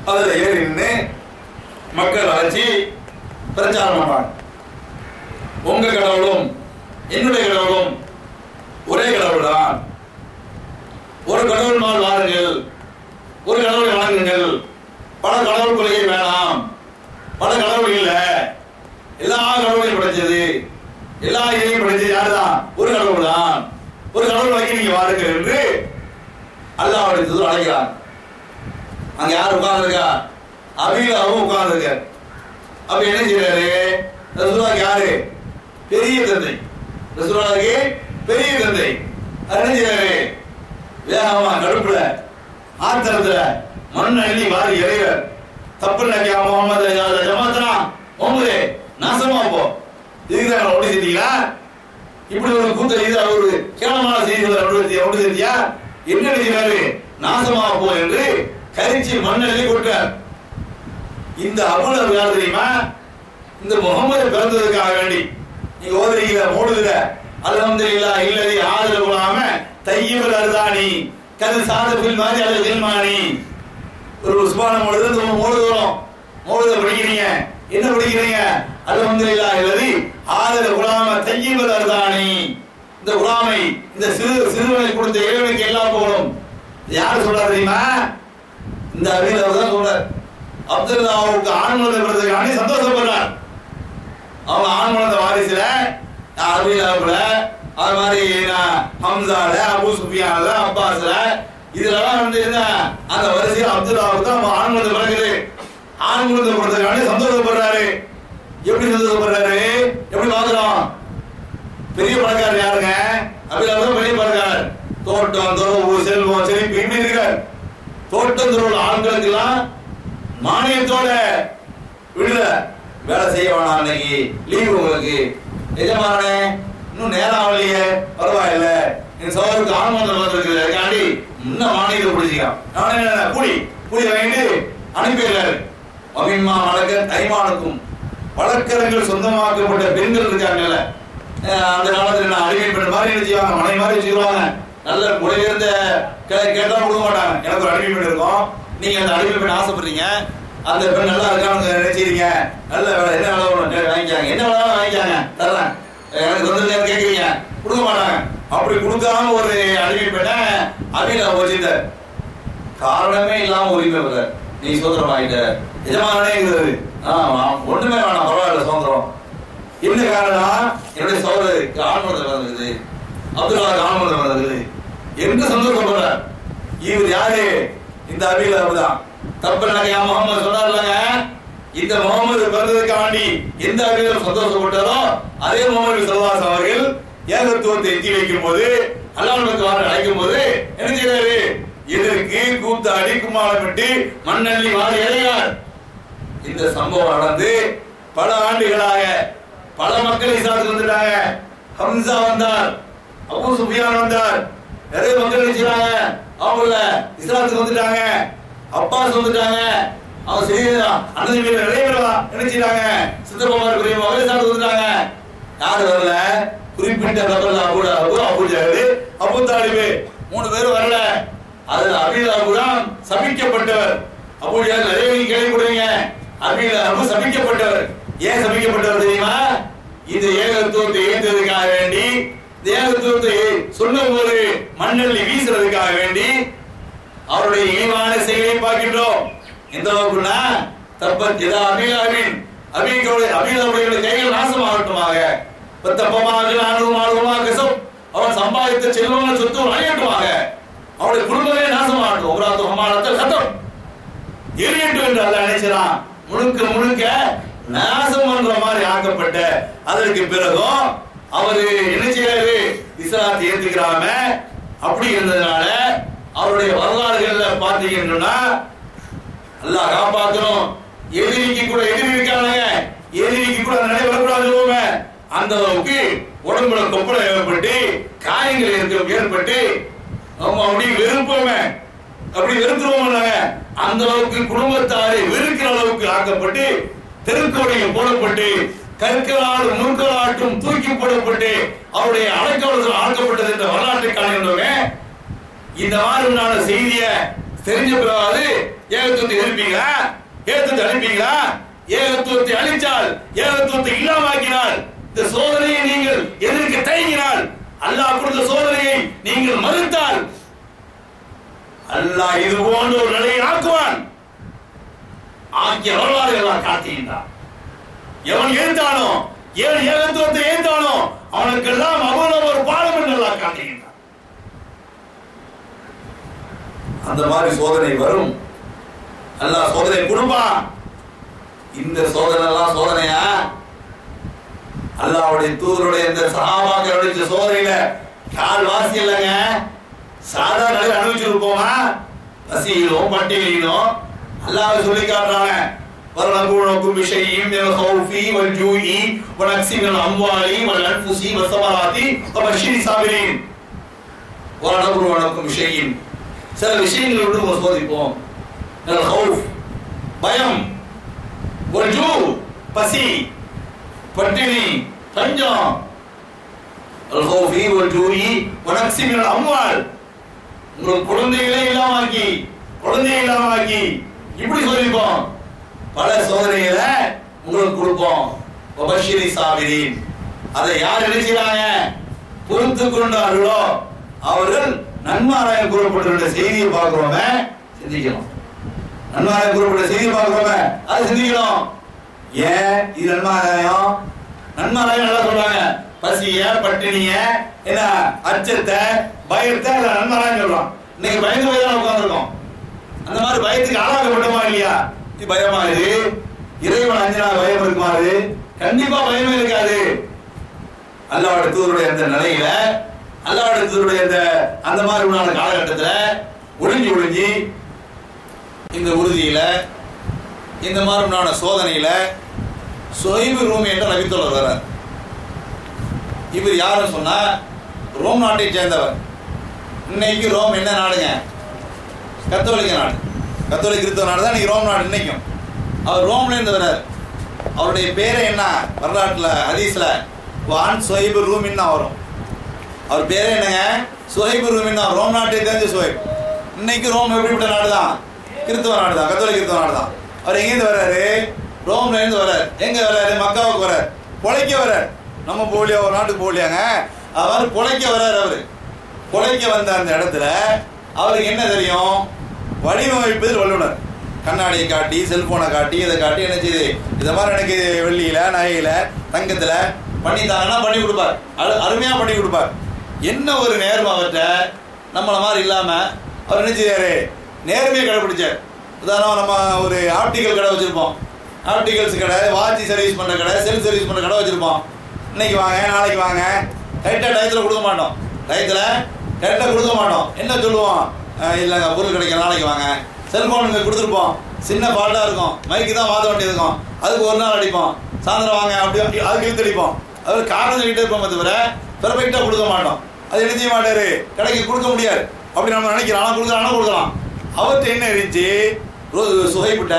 அதுல ஏறி நின்று மக்கள் அழைச்சி பிரச்சாரம் பண்றாங்க உங்க கடவுளும் என்னுடைய கடவுளும் ஒரே கடவுள் தான் ஒரு கடவுள் நாள் வாருங்கள் ஒரு கடவுளை வணங்குங்கள் பல கடவுள் கொள்கை வேணாம் பல கடவுள் இல்ல எல்லா கடவுளையும் படைச்சது எல்லா இதையும் படைச்சது யாருதான் ஒரு கடவுள் தான் ஒரு கடவுள் வரைக்கும் நீங்க வாருங்கள் என்று அல்லாஹ்வுடைய தூதர் அழைக்கிறார் அங்க யார் உட்கார்ந்துருக்கா அபிலாவும் உட்கார்ந்துருக்க அப்ப என்ன செய்யறாரு ரசூலுல்லாஹ் யாரு பெரிய தந்தை ரசூலுல்லாஹ் பெரிய தந்தை அவர் என்ன செய்யறாரு வேகமா கடுப்புல ஆத்திரத்துல மண் அள்ளி வாரி எறிவர் தப்பு நக்கியா முகமது ஜமாத்தனா முகமது நாசமா போ இதுதான் ஒன்று செஞ்சீங்களா இப்படி ஒரு கூத்த இது ஒரு கேவலமான செய்திகளை ஒன்று ஒன்று செஞ்சியா என்ன செய்வாரு நாசமா போ என்று கரிச்சி மண் அள்ளி கொட்டார் இந்த அபுலர் யார் தெரியுமா இந்த முகமது பிறந்ததுக்காக வேண்டி நீங்க ஓதுறீங்கள மூடுதுல அல்ஹம்துலில்லாஹ் இல்லதி ஆதர குலாம தையிபல் அர்தானி கது சாதபில் மாதிரி அல்ல தில்மானி ஒரு உஸ்மான மூடுது இந்த மூடு வரும் மூடுத படிக்கிறீங்க என்ன படிக்கிறீங்க அல்ஹம்துலில்லாஹ் இல்லதி ஆதர குலாம தையிபல் அர்தானி இந்த குலாமை இந்த சிறு சிறுவனை கொடுத்த இறைவனுக்கு எல்லாம் போகணும் இது யாரு சொல்றா தெரியுமா இந்த அபில் அவர் தான் சொல்றார் அப்துல்லாவுக்கு ஆண் குழந்தை பிறந்ததுக்காண்டி சந்தோஷப்படுறார் அவங்க ஆண் குழந்தை வாரிசுல அபிலாவுல அது மாதிரி நான் ஹம்சால அபு சுஃபியான்ல அப்பாஸ்ல இதுலலாம் வந்து என்ன அந்த வரிசையில் அப்துல்லாவுக்கு தான் ஆண் குழந்தை பிறகுது ஆண் குழந்தை பிறந்ததுக்காண்டி சந்தோஷப்படுறாரு எப்படி சந்தோஷப்படுறாரு எப்படி பாக்குறோம் பெரிய பணக்காரர் யாருங்க அபிலாவு தான் பெரிய பணக்காரர் தோட்டம் துறவு செல்வம் செழிப்பு இப்படி இருக்கார் தோட்டம் துறவு ஆண்களுக்கு எல்லாம் மானியத்தோட விடுத வேலை செய்ய வேணாம் அன்னைக்கு லீவு உங்களுக்கு எஜமானே இன்னும் நேரம் ஆகலையே பரவாயில்ல என் சோருக்கு ஆன்மந்தம் வந்திருக்கு அதுக்காண்டி இன்னும் மானியத்தை பிடிச்சிக்கலாம் நானே என்ன, கூலி கூலி வாங்கிட்டு அனுப்பிடுறாரு அபிமா வழக்க தைமானுக்கும் வழக்கரங்கள் சொந்தமாக்கப்பட்ட பெண்கள் இருக்காங்கல்ல அஹ் அந்த காலத்துல நான் அடிமை பெண் மாதிரி என்ன செய்வாங்க மனை மாதிரி வச்சுக்குவாங்க நல்ல குறையிருந்த கேட்டா கொடுக்க மாட்டாங்க எனக்கு ஒரு அடிமை பெண் இருக்கும் நீங்க அந்த அடிமை பெண் ஆசைப்படுறீங்க அந்த பெண் நல்லா இருக்கான்னு நினைச்சிருங்க நல்ல வேலை என்ன வேலை வேணும் கேட்டு வாங்கிக்காங்க என்ன வேலை வேணும் வாங்கிக்காங்க தர்றேன் எனக்கு வந்து நேரம் கேட்குறீங்க கொடுக்க மாட்டாங்க அப்படி கொடுக்காம ஒரு அடிமை பெண்ணை அபில வச்சிருந்தார் காரணமே இல்லாம உரிமை பெற நீ சுதந்திரம் ஆகிட்ட எஜமானே இருக்கிறது ஆமா ஒண்ணுமே வேணாம் பரவாயில்ல சுதந்திரம் என்ன காரணம் என்னுடைய சோதரருக்கு ஆன்மதம் வந்தது அப்துல்லா ஆன்மதம் வந்தது என்று சந்தோஷப்படுற இவர் யாரு இந்த அபில தான் தப்பு நகையா முகமது சொன்னார்லங்க இந்த முகமது பிறந்ததுக்காண்டி எந்த அபில சந்தோஷப்பட்டாரோ அதே முகமது சல்லாஸ் அவர்கள் ஏகத்துவத்தை எத்தி வைக்கும் போது அல்லாஹ் அழைக்கும் போது என்ன செய்யறாரு இதற்கு கூத்தாடி கும்மாளமிட்டு மண்ணள்ளி வாழ இறையார் இந்த சம்பவம் நடந்து பல ஆண்டுகளாக பல மக்கள் இஸ்லாத்துக்கு வந்துட்டாங்க ஹம்சா வந்தார் அபூ சுஃபியான் வந்தார் நிறைய மக்கள் நினைச்சாங்க அவங்கள இஸ்லாத்துக்கு வந்துட்டாங்க அப்பாஸ் வந்துட்டாங்க அவங்க சரி அண்ணன் வீர நிறைய பேர் நினைச்சிட்டாங்க சித்தப்பமார் பெரிய மகள் இஸ்லாத்துக்கு வந்துட்டாங்க யாரு வரல குறிப்பிட்ட நபர் அபு அபு அபு ஜஹல் அபு தாலிபு மூணு பேர் வரல அதுல அபில் அபுதான் சபிக்கப்பட்டவர் அபு ஜஹல் நிறைய நீங்க கேள்விப்படுவீங்க அபில் அபு சபிக்கப்பட்டவர் ஏன் சபிக்கப்பட்டவர் தெரியுமா இந்த ஏகத்துவத்தை ஏற்றதுக்காக வேண்டி இந்த ஏகத்துவத்தை சொன்னபோது மண்ணள்ளி வீசுறதுக்காக வேண்டி அவருடைய இழிவான செயலை பார்க்கின்றோம் எந்த அளவுக்குன்னா தப்பத் இதா அபிலாவின் அபிகளுடைய அபிலாவுடைய கைகள் நாசமாகட்டுமாக தப்பமாக நானும் ஆளுமாக கசம் அவன் சம்பாதித்த செல்வங்கள் சொத்து அழியட்டுமாக அவருடைய குடும்பமே நாசமாகட்டும் ஒவ்வொரு ஹமானத்தில் சத்தம் எரியட்டும் என்று அல்ல நினைச்சான் முழுக்க முழுக்க நாசம் பண்ற மாதிரி ஆக்கப்பட்ட அதற்கு பிறகும் அவரு என்ன செய்யறாரு இஸ்லாத்தை ஏத்துக்கிறாம அப்படி இருந்ததுனால அவருடைய வரலாறுகள்ல பாத்தீங்கன்னா அல்லாஹ் காப்பாத்தணும் எதிரிக்கு கூட எதிரி இருக்காங்க எதிரிக்கு கூட நடைபெறக்கூடாது சொல்லுவோமே அந்த அளவுக்கு உடம்புல கொப்பளை ஏற்பட்டு காயங்கள் இருக்க ஏற்பட்டு நம்ம அப்படி வெறுப்போமே அப்படி வெறுத்துருவோம் நாங்க அந்த அளவுக்கு குடும்பத்தாரை வெறுக்கிற அளவுக்கு ஆக்கப்பட்டு தெருக்கோடையில் போடப்பட்டு கற்களால் முற்களாட்டும் தூக்கி போடப்பட்டு அவருடைய அடக்கவலத்தில் ஆக்கப்பட்டது என்ற வரலாற்றை காணுகின்றோமே இந்த மாதிரியான செய்திய தெரிஞ்ச பிறகு ஏகத்துவத்தை எதிர்ப்பீங்களா ஏகத்துவத்தை அழிப்பீங்களா ஏகத்துவத்தை அழிச்சால் ஏகத்துவத்தை இல்லாமாக்கினால் இந்த சோதனையை நீங்கள் எதிர்க்க தயங்கினால் அல்லாஹ் கொடுத்த சோதனையை நீங்கள் மறுத்தால் அல்லாஹ் இது போன்ற ஒரு நிலையை ஆக்குவான் ஆக்கிய வரலாறு எல்லாம் காட்டுகின்றான் எவன் எழுந்தானோ ஏன் ஏகத்துவத்தை ஏந்தானோ அவனுக்கெல்லாம் அவ்வளவு ஒரு பாடம் என்று எல்லாம் காட்டுகின்றான் அந்த மாதிரி சோதனை வரும் அல்லாஹ் சோதனை கொடுப்பான் இந்த சோதனை எல்லாம் சோதனையா அல்லாஹ்வுடைய தூதருடைய இந்த சஹாபாக்கள் அனுபவிச்ச சோதனையில கால் வாசி இல்லைங்க சாதாரண நிலையில அனுபவிச்சிருப்போமா பசியிலும் பட்டியலிலும் அல்லாஹ் சொல்லி காட்டுறாங்க ورنبلونكم بشيء من الخوف والجوع ونقص من الأموال والأنفس والثمرات وبشر الصابرين ورنبلونكم بشيء சில விஷயங்களை விட்டு நம்ம சோதிப்போம் من الخوف பயம் والجوع பசி பட்டினி பஞ்சம் الخوف والجوع ونقص من الأموال உங்களுக்கு குழந்தைகளே இல்லாமாக்கி குழந்தையை இல்லாமாக்கி இப்படி சோதிப்போம் பல சோதனைகளை உங்களுக்கு கொடுப்போம் உபஷிரி சாபிரின் அதை யார் நினைக்கிறாங்க பொறுத்து கொண்டார்களோ அவர்கள் நன்மாராயம் கூறப்பட்டுள்ள செய்தியை பார்க்கிறோமே சிந்திக்கணும் நன்மாராயம் கூறப்பட்ட செய்தியை பார்க்கிறோமே அதை சிந்திக்கணும் ஏன் இது நன்மாராயம் நன்மாராயம் நல்லா சொல்றாங்க பசிய பட்டினிய என்ன அச்சத்தை பயத்தை எல்லாம் நன்மாராயம் சொல்றோம் இன்னைக்கு பயந்து போய் தான் உட்கார்ந்துருக்கோம் அந்த மாதிரி பயத்துக்கு ஆளாகப்பட்டோமா இல்லையா இது பயமா இது இறைவன் அஞ்சனா பயம் இருக்குமாறு கண்டிப்பா பயமே இருக்காது அல்லாவோட தூதருடைய அந்த நிலையில அல்லாவோட தூதருடைய அந்த அந்த மாதிரி உண்டான காலகட்டத்துல ஒளிஞ்சு ஒளிஞ்சு இந்த உறுதியில இந்த மாதிரி உண்டான சோதனையில சொய்பு ரூமி என்ற நபித்தோழர் வர்றார் இவர் யாருன்னு சொன்னா ரோம் நாட்டை சேர்ந்தவர் இன்னைக்கு ரோம் என்ன நாடுங்க கத்தோலிக்க நாடு கத்தோலிக்க கிறிஸ்தவ நாடு தான் இன்னைக்கு ரோம் நாடு இன்னைக்கும் அவர் ரோம்ல இருந்து வர்றார் அவருடைய பேரே என்ன வரலாற்றுல ஹதீஸ்ல வான் சொஹைபு ரூமின் தான் வரும் அவர் பேரே என்னங்க சுஹைபு ரூமின் தான் ரோம் நாட்டை தெரிஞ்ச சுஹைப் இன்னைக்கு ரோம் எப்படிப்பட்ட நாடு தான் கிறிஸ்தவ நாடு தான் கத்தோலிக்க கிறிஸ்தவ நாடு தான் அவர் எங்கேருந்து வர்றாரு ரோம்ல இருந்து வர்றாரு எங்க வர்றாரு மக்காவுக்கு வர்றாரு பொழைக்க வர்றாரு நம்ம போலியா ஒரு நாட்டுக்கு போலியாங்க அவர் பொழைக்க வர்றாரு அவரு கொலைக்க வந்த அந்த இடத்துல அவருக்கு என்ன தெரியும் வடிவமைப்பதில் வல்லுனர் கண்ணாடியை காட்டி செல்போனை காட்டி இதை காட்டி என்ன செய்யுது இதை மாதிரி எனக்கு வெள்ளியில நகையில தங்கத்துல பண்ணி தாங்கன்னா பண்ணி கொடுப்பார் அரு அருமையா பண்ணி கொடுப்பார் என்ன ஒரு நேர்மை அவர்கிட்ட நம்மள மாதிரி இல்லாம அவர் என்ன செய்யாரு நேர்மையை கடைபிடிச்சார் உதாரணம் நம்ம ஒரு ஆப்டிக்கல் கடை வச்சிருப்போம் ஆப்டிகல்ஸ் கடை வாட்ச் சர்வீஸ் பண்ற கடை செல் சர்வீஸ் பண்ற கடை வச்சிருப்போம் இன்னைக்கு வாங்க நாளைக்கு வாங்க கரெக்டாக டயத்தில் கொடுக்க மாட்டோம் டயத்தில் கரெக்டாக கொடுக்க மாட்டோம் என்ன சொல்லுவோம் அஹ் இல்லைங்க பொருள் கிடைக்கிற நாளைக்கு வாங்க செல்போன் இங்கே கொடுத்துருப்போம் சின்ன ஃபால்ட்டாக இருக்கும் மைக்கு தான் மாற்ற வேண்டியது இருக்கும் அதுக்கு ஒரு நாள் அடிப்போம் சாயந்தரம் வாங்க அப்படி அப்படி அதுக்கு இழுத்து அடிப்போம் அது காரணம் சொல்லிட்டே இருப்போம் தவிர பெர்ஃபெக்டாக கொடுக்க மாட்டோம் அது என்ன செய்ய மாட்டாரு கடைக்கு கொடுக்க முடியாது அப்படி நம்ம நினைக்கிறோம் ஆனால் கொடுக்கலாம் கொடுக்கலாம் அவர்கிட்ட என்ன இருந்துச்சு சுகைப்பிட்ட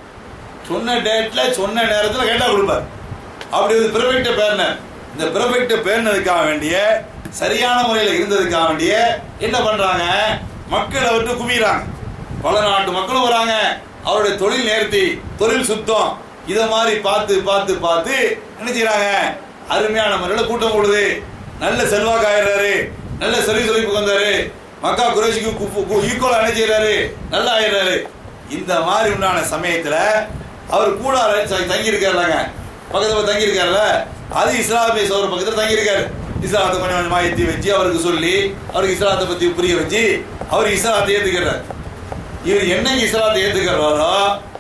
சொன்ன டேட்ல சொன்ன நேரத்துல கேட்டா கொடுப்பார் அப்படி ஒரு பிரபெக்ட பேர்னர் இந்த பிரபெக்ட பேர்னதுக்காக வேண்டிய சரியான முறையில் இருந்ததுக்காக வேண்டிய என்ன பண்றாங்க மக்கள் அவர்கிட்ட குவிறாங்க பல நாட்டு மக்களும் வராங்க அவருடைய தொழில் நேர்த்தி தொழில் சுத்தம் இத மாதிரி பார்த்து பார்த்து பார்த்து என்ன செய்யறாங்க அருமையான முறையில் கூட்டம் கூடுது நல்ல செல்வாக்கு ஆயிடுறாரு நல்ல செல்வி செழிப்புக்கு வந்தாரு மக்கா குறைச்சிக்கு ஈக்குவலா என்ன செய்யறாரு நல்லா ஆயிடுறாரு இந்த மாதிரி உண்டான சமயத்துல அவர் கூட தங்கி இருக்காருலங்க பக்கத்துல தங்கி இருக்காருல்ல அது இஸ்லாமிய சோழர் பக்கத்துல தங்கி இருக்காரு இஸ்லாத்தை கொஞ்சம் கொஞ்சமா ஏத்தி வச்சு அவருக்கு சொல்லி அவருக்கு இஸ்லாத்தை பத்தி புரிய வச்சு அவர் இஸ்லாத்தை ஏத்துக்கிறார் இவர் என்னைக்கு இஸ்லாத்தை ஏத்துக்கிறாரோ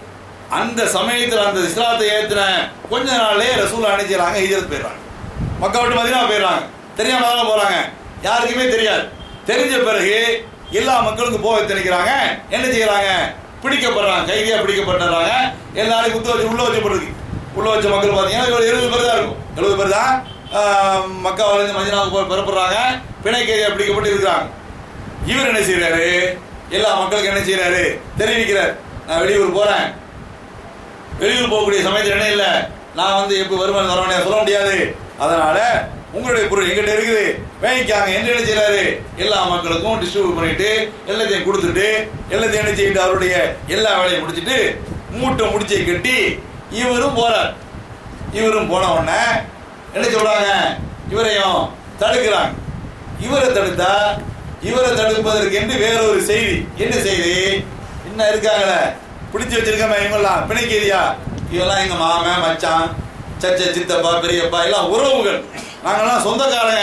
அந்த சமயத்துல அந்த இஸ்லாத்தை ஏத்துன கொஞ்ச நாள்லயே ரசூல் அணிஞ்சிடறாங்க ஹிஜரத் போயிடுறாங்க மக்கள் விட்டு மதினா போயிடுறாங்க தெரியாம தான் போறாங்க யாருக்குமே தெரியாது தெரிஞ்ச பிறகு எல்லா மக்களுக்கும் போக திணிக்கிறாங்க என்ன செய்யறாங்க பிடிக்கப்படுறாங்க கைதியா பிடிக்கப்பட்டுறாங்க எல்லாரும் குத்து வச்சு உள்ள வச்சு போட்டுருக்கு உள்ள வச்ச மக்கள் பார்த்தீங்கன்னா ஒரு எழுபது பேர் தான் இருக்கும் எழுபது பேர் தான் மக்காவிலேருந்து மதினாவுக்கு போய் பெறப்படுறாங்க பிணை கைதியா பிடிக்கப்பட்டு இருக்கிறாங்க இவர் என்ன செய்யறாரு எல்லா மக்களுக்கும் என்ன செய்யறாரு தெரிவிக்கிறார் நான் வெளியூர் போறேன் வெளியூர் போகக்கூடிய சமயத்தில் என்ன இல்லை நான் வந்து எப்போ வருமானம் வரவனே சொல்ல முடியாது அதனால உங்களுடைய பொருள் எங்கிட்ட இருக்குது வாங்கிக்காங்க என்ன என்ன செய்யறாரு எல்லா மக்களுக்கும் டிஸ்ட்ரிபியூட் பண்ணிட்டு எல்லாத்தையும் கொடுத்துட்டு எல்லாத்தையும் என்ன செய்யிட்டு அவருடைய எல்லா வேலையும் முடிச்சிட்டு மூட்டை முடிச்சை கட்டி இவரும் போறார் இவரும் போன உடனே என்ன சொல்றாங்க இவரையும் தடுக்கிறாங்க இவரை தடுத்தா இவரை தடுப்பதற்கு என்று வேற ஒரு செய்தி என்ன செய்தி என்ன இருக்காங்களே பிடிச்சு வச்சிருக்கமே இவங்கெல்லாம் பிணைக்கேதியா இவெல்லாம் எங்க மாமன் மச்சான் சச்ச சித்தப்பா பெரியப்பா எல்லாம் உறவுகள் நாங்கெல்லாம் சொந்தக்காரங்க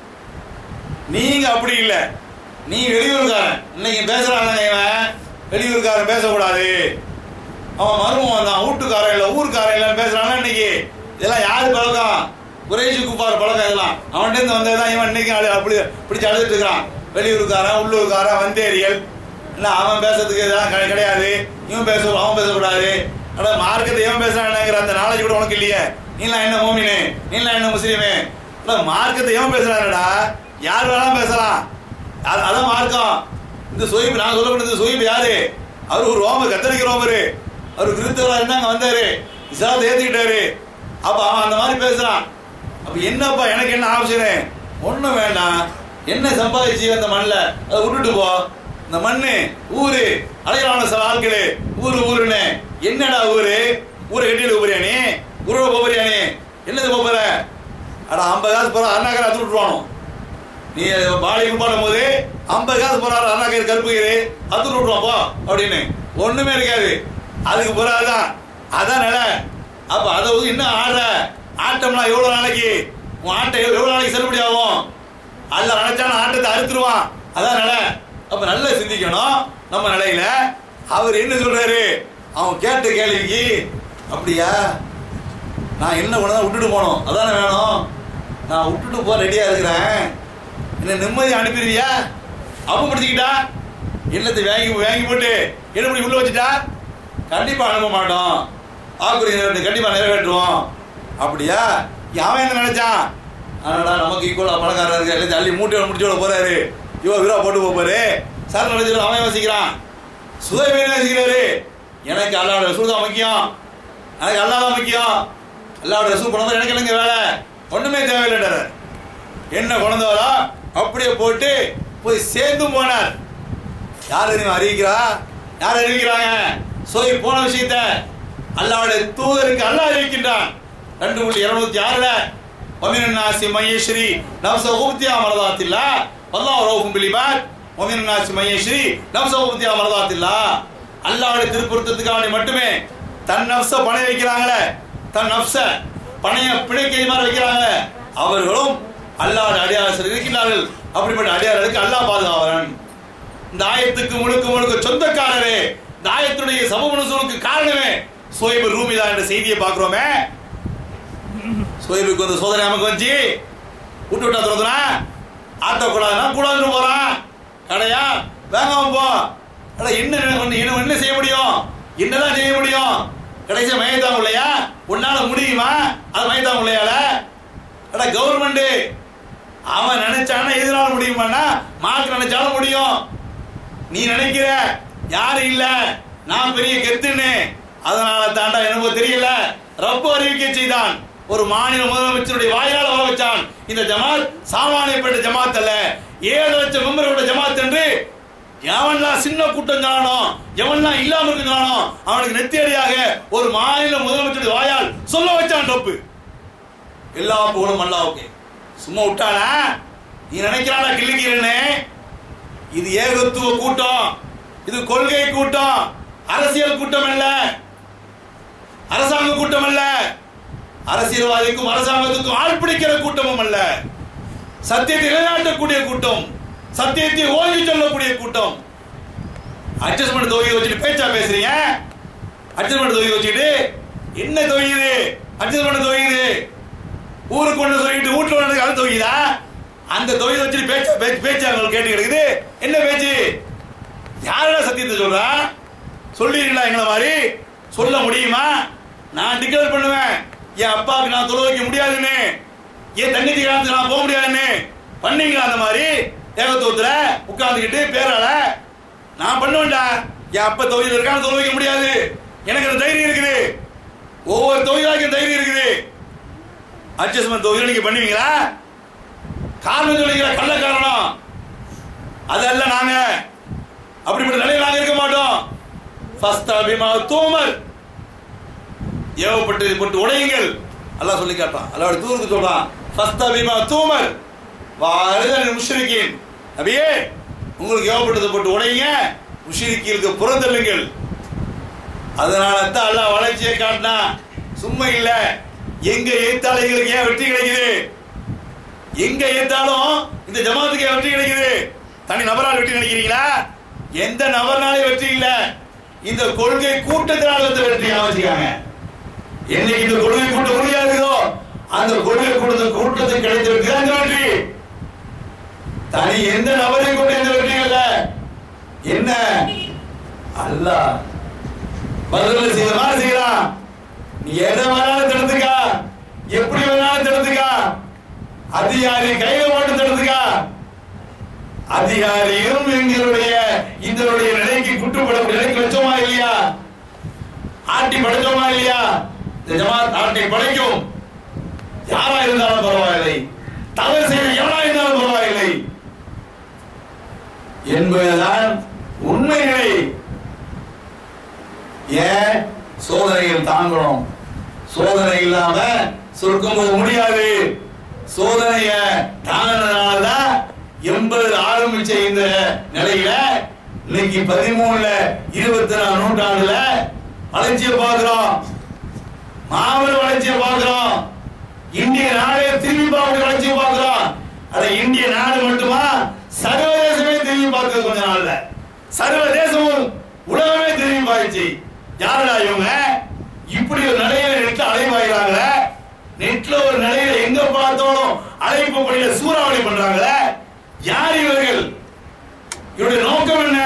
நீங்க அப்படி இல்லை நீ வெளியூர்காரன் இன்னைக்கு பேசுறாங்க இவன் வெளியூர்காரன் பேசக்கூடாது அவன் மருமகன் தான் வீட்டுக்காரன் இல்லை ஊருக்காரன் இல்லைன்னு பேசுறாங்க இன்னைக்கு இதெல்லாம் யாரு பழக்கம் குறைஷி குப்பார் பழக்கம் இதெல்லாம் அவன்கிட்ட இருந்து வந்ததுதான் இவன் இன்னைக்கு அழு- அப்படி பிடிச்சு அழுதுட்டு இருக்கிறான் வெளியூருக்காரன் உள்ளூர்காரன் வந்தேரியல் என்ன அவன் பேசுறதுக்கு இதெல்லாம் கிடை- கிடையாது இவன் பேச அவன் பேசக்கூடாது ஆனா மார்க்கத்தை இவன் பேசுறாங்கிற அந்த நாலேஜ் கூட உனக்கு இல்லையே நீலாம் என்ன மோமினு நீலாம் என்ன முஸ்லீமு ஆனா மார்க்கத்தை இவன் பேசுறாருடா யார் வேணாலும் பேசலாம் அது- அதான் மார்க்கம் இந்த சொய்பு நான் சொல்லக்கூடிய இந்த சொய்பு யாரு அவர் ஒரு ரோமர் கத்தரிக்க ரோமரு அவர் கிறிஸ்தவரா இருந்தாங்க வந்தாரு இஸ்லாத்தை ஏத்துக்கிட்டாரு அப்ப அவன் அந்த மாதிரி பேசுறான் அப்ப என்னப்பா எனக்கு என்ன ஆப்ஷனு ஒண்ணும் வேண்டாம் என்ன சம்பாதிச்சு அந்த மண்ணில் அதை விட்டுட்டு போ இந்த மண்ணு ஊரு அழகான சில ஆட்களு ஊரு ஊருன்னு என்னடா ஊரு ஊரை கட்டிட்டு போறியா நீ ஊரோட போறியா நீ என்னது போற அட ஐம்பது காசு போற அண்ணாக்கரை அத்து விட்டுருவானோ நீ பாடி பாடும் போது ஐம்பது காசு போறாரு அண்ணா கயிறு கருப்பு கயிறு அத்து விட்டுருவான் போ அப்படின்னு ஒண்ணுமே இருக்காது அதுக்கு போறாதான் அதான் நிலை அப்ப அதை வந்து என்ன ஆடுற ஆட்டம்லாம் எவ்வளவு நாளைக்கு உன் ஆட்டம் எவ்வளவு எவ்வளவு நாளைக்கு செல்லுபடி ஆகும் அல்ல நினைச்சான ஆட்டத்தை அறுத்துருவான் அதான் நிலை அப்ப நல்லா சிந்திக்கணும் நம்ம நிலையில அவர் என்ன சொல்றாரு அவன் கேட்ட கேள்விக்கு அப்படியா நான் என்ன பண்ண விட்டுட்டு போனோம் அதானே வேணும் நான் விட்டுட்டு போக ரெடியா இருக்கிறேன் என்ன நிம்மதி அனுப்பிடுவியா அப்ப முடிச்சுக்கிட்டா என்னத்தை வாங்கி வாங்கி போட்டு என்ன பண்ணி உள்ள வச்சுட்டா கண்டிப்பா அனுப்ப மாட்டோம் வாக்குறுதி கண்டிப்பா நிறைவேற்றுவோம் அப்படியா அவன் என்ன நினைச்சான் ஆனாடா நமக்கு ஈக்குவலா பணக்காரர் இருக்கு எல்லாத்தையும் அள்ளி மூட்டையோட முடிச்சோட போறாரு இவன் வீரா போட்டு போக போறாரு சார் நினைச்சு அவன் யோசிக்கிறான் சுதவி யோசிக்கிறாரு எனக்கு அல்லாவோட ரசூல் தான் முக்கியம் எனக்கு அல்லா தான் முக்கியம் அல்லாவோட ரசூல் கொண்டு எனக்கு என்னங்க வேலை ஒண்ணுமே தேவையில்லைன்றார் என்ன குழந்தவரா அப்படியே போட்டு போய் சேர்ந்து போனார் யார் தெரியுமா அறிவிக்கிறா யார் அறிவிக்கிறாங்க சோய் போன விஷயத்த அல்லாவுடைய தூதருக்கு அல்லாஹ் அறிவிக்கின்றான் ரெண்டு புள்ளி இருநூத்தி ஆறுல ஒமின் நாசி மகேஸ்வரி நவச ஊப்தியா மரதாத்தில்லா அல்லாஹ் ரவுஃபும் பிலிபாத் ஒமின் நாசி மகேஸ்வரி நவச ஊப்தியா மரதாத்தில்லா அல்லாஹ்வுடைய திருப்பொருத்தத்துக்காக மட்டுமே தன் நப்ச பணை வைக்கிறாங்களே தன் நப்ச பணைய பிணைக்கை மாதிரி வைக்கிறாங்க அவர்களும் அல்லாஹ் அடியாரசர் இருக்கிறார்கள் அப்படிப்பட்ட அடியார்களுக்கு அல்லாஹ் பாதுகாவரன் இந்த ஆயத்துக்கு முழுக்க முழுக்க சொந்தக்காரரே இந்த ஆயத்துடைய சமூக நுசூலுக்கு காரணமே சோயபு ரூமிதா என்ற செய்தியை பார்க்கிறோமே சோயபுக்கு வந்து சோதனை நமக்கு வந்து விட்டு விட்டா துறதுனா ஆட்ட கூடாதுன்னா கூடாதுன்னு போறான் கடையா வேங்காம போ அட என்ன என்ன என்ன- என்ன செய்ய முடியும் என்னதான் செய்ய முடியும் கடைசியா மயத்தாங்க இல்லையா உன்னால முடியுமா அது மயத்தாங்க இல்லையால அட கவர்மெண்ட் அவன் நினைச்சானா எதனால முடியுமானா மார்க் நினைச்சாலும் முடியும் நீ நினைக்கிற யாரு இல்ல நான் பெரிய கெத்துன்னு அதனால தாண்டா என்னமோ தெரியல ரப்பு அறிவிக்க செய்தான் ஒரு மாநில முதலமைச்சருடைய வாயால் வர வச்சான் இந்த ஜமாத் சாமானியப்பட்ட ஜமாத் அல்ல ஏழு லட்சம் மெம்பரோட ஜமாத் என்று எவன்லாம் சின்ன கூட்டம் காணோ எவன்லாம் இல்லாம இருக்கு காணோ அவனுக்கு நெத்தியடியாக ஒரு மாநில முதலமைச்சருடைய வாயால் சொல்ல வச்சான் ரப்பு எல்லா புகழும் அல்லாவுக்கு சும்மா விட்டானா நீ நினைக்கிறானா கிள்ளிக்கிறேன்னு இது ஏகத்துவ கூட்டம் இது கொள்கை கூட்டம் அரசியல் கூட்டம் அல்ல அரசாங்க கூட்டம் அல்ல அரசியல்வாதிக்கும் அரசாங்கத்துக்கும் ஆள் பிடிக்கிற கூட்டமும் அல்ல சத்தியத்தை நிலைநாட்டக்கூடிய கூட்டம் சத்தியத்தை ஓங்கி சொல்லக்கூடிய கூட்டம் அட்ஜஸ்ட்மெண்ட் தொகை வச்சுட்டு பேச்சா பேசுறீங்க அட்ஜஸ்ட்மெண்ட் தொகை வச்சுட்டு என்ன தொகையுது அட்ஜஸ்ட்மெண்ட் தொகையுது ஊருக்கு ஒன்று சொல்லிட்டு வீட்டுல ஒன்று அது தொகையுதா அந்த தொகையை வச்சுட்டு பேச்சா பேச்சு பேச்சு அவங்க கேட்டு கிடக்குது என்ன பேச்சு யாரடா சத்தியத்தை சொல்றா சொல்லிடுங்களா எங்களை மாதிரி சொல்ல முடியுமா நான் டிக்ளேர் பண்ணுவேன் என் அப்பாவுக்கு நான் தொலை வைக்க முடியாதுன்னு என் தங்கச்சி காலத்துக்கு நான் போக முடியாதுன்னு பண்ணீங்களா அந்த மாதிரி ஏகத்துவத்துல உட்கார்ந்துக்கிட்டு பேரால நான் பண்ணுவேன்டா என் அப்பா தொழில் இருக்கான்னு தொலை வைக்க முடியாது எனக்கு அந்த தைரியம் இருக்குது ஒவ்வொரு தொழிலாளிக்கும் தைரியம் இருக்குது அட்ஜஸ்ட்மெண்ட் தொகுதியில் நீங்க பண்ணுவீங்களா காரணம் சொல்லிக்கிற கள்ளக்காரணம் அதல்ல நாங்க அப்படிப்பட்ட நிலையில் நாங்க இருக்க மாட்டோம் ஃபஸ்ட் அபிமா தூமர் ஏவப்பட்டு போட்டு உடையுங்கள் அல்லாஹ் சொல்லி காட்டான் அல்லாஹ் தூருக்கு சொல்றான் ஃபஸ்ட் அபிமா தூமர் வாழுதல் முஷ்ரிக்கின் நபியே உங்களுக்கு ஏவப்பட்டது போட்டு உடையுங்க முஷ்ரிக்கீலுக்கு புறந்தள்ளுங்கள் அதனால தான் அல்லாஹ் வளர்ச்சியை காட்டினா சும்மா இல்ல எங்க ஏத்தாலும் எங்களுக்கு ஏன் வெற்றி கிடைக்குது எங்க ஏத்தாலும் இந்த ஜமாத்துக்கு ஏன் வெற்றி கிடைக்குது தனி நபரால் வெற்றி நினைக்கிறீங்களா எந்த நபர்னாலே வெற்றி இல்ல இந்த கொள்கை கூட்டத்தினால் வந்து வெற்றி அமைச்சிக்காங்க என்னைக்கு இந்த கொள்கை கூட்டம் உறுதியா இருக்குதோ அந்த கொள்கை கூட்டத்து கூட்டத்துக்கு கிடைத்திருக்கு அந்த வெற்றி தனி எந்த நபரையும் கொண்டு எந்த வெற்றியும் இல்ல என்ன அல்லாஹ் பதில் செய்ய மாதிரி செய்யலாம் நீ எதை வேணாலும் தடுத்துக்கா எப்படி வேணாலும் தடுத்துக்கா அதிகாரி கையில போட்டு தடுத்துக்கா அதிகாரியும் எங்களுடைய இதனுடைய நிலைக்கு குட்டுப்படக்கூடிய நிலைக்கு வச்சோமா இல்லையா ஆட்டி படைச்சோமா இல்லையா இந்த ஜமாத் ஆட்டி படைக்கும் யாரா இருந்தாலும் பரவாயில்லை தவறு செய்த எவனா இருந்தாலும் பரவாயில்லை என்பதுதான் உண்மை நிலை ஏன் சோதனைகள் தாங்கணும் சோதனை இல்லாம சொர்க்கம் போக முடியாது சோதனைய தாங்கினதுனாலதான் எண்பது ஆரம்பிச்ச இந்த நிலையில இன்னைக்கு பதிமூணுல இருபத்தி நாலு நூற்றாண்டுல வளர்ச்சியை பார்க்கிறோம் மாபெரும் வளர்ச்சியை பார்க்கிறோம் இந்திய நாடே திரும்பி பார்க்க வளர்ச்சியை பார்க்கிறோம் அது இந்திய நாடு மட்டுமா சர்வதேசமே திரும்பி பார்க்கிறது கொஞ்ச நாள்ல சர்வதேசமும் உலகமே திரும்பி பார்த்துச்சு யாரடா இவங்க இப்படி ஒரு நிலையில நெட்ல அலைவாயிறாங்களே நெட்ல ஒரு நிலையில எங்க பார்த்தாலும் அழைப்பு பணியில சூறாவளி பண்றாங்களே யார் இவர்கள் இவருடைய நோக்கம் என்ன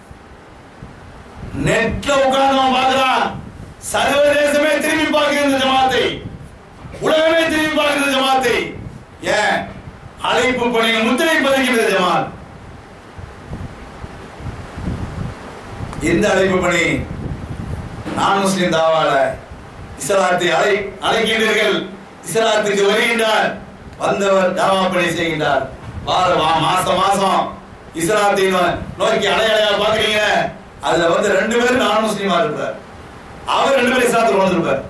நெட்ல உட்கார்ந்து அவன் பார்க்கிறான் சர்வதேசமே திரும்பி பார்க்கிற இந்த ஜமாத்தை உலகமே திரும்பி பார்க்கிற ஜமாத்தை ஏன் அழைப்பு பணியில் முத்திரை பதிக்கிற ஜமாத் எந்த அழைப்பு பணி நான் முஸ்லிம் தாவால இஸ்லாத்தை அழை அழைக்கின்றீர்கள் இஸ்லாத்துக்கு வருகின்றார் வந்தவர் தாவா பணி செய்கின்றார் வார வா மாசம் மாசம் இஸ்லாத்தை நோ- நோக்கி அடையாளையா பாக்குறீங்க அதுல வந்து ரெண்டு பேரும் நான் முஸ்லீமா இருப்பார் அவர் ரெண்டு பேரும் இஸ்லாத்துக்கு வந்திருப்பார்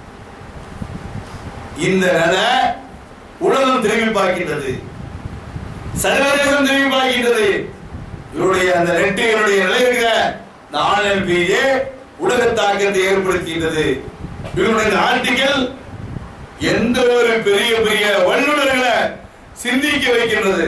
இந்த நிலை உலகம் திரும்பி பார்க்கின்றது சர்வதேசம் திரும்பி பார்க்கின்றது இவருடைய அந்த நெட்டு இவருடைய நிலை இருக்க இந்த ஆன்லைன் பேஜ் உலக தாக்கத்தை ஏற்படுத்துகின்றது இவருடைய இந்த ஆர்டிக்கல் எந்த ஒரு பெரிய பெரிய வல்லுநர்களை சிந்திக்க வைக்கின்றது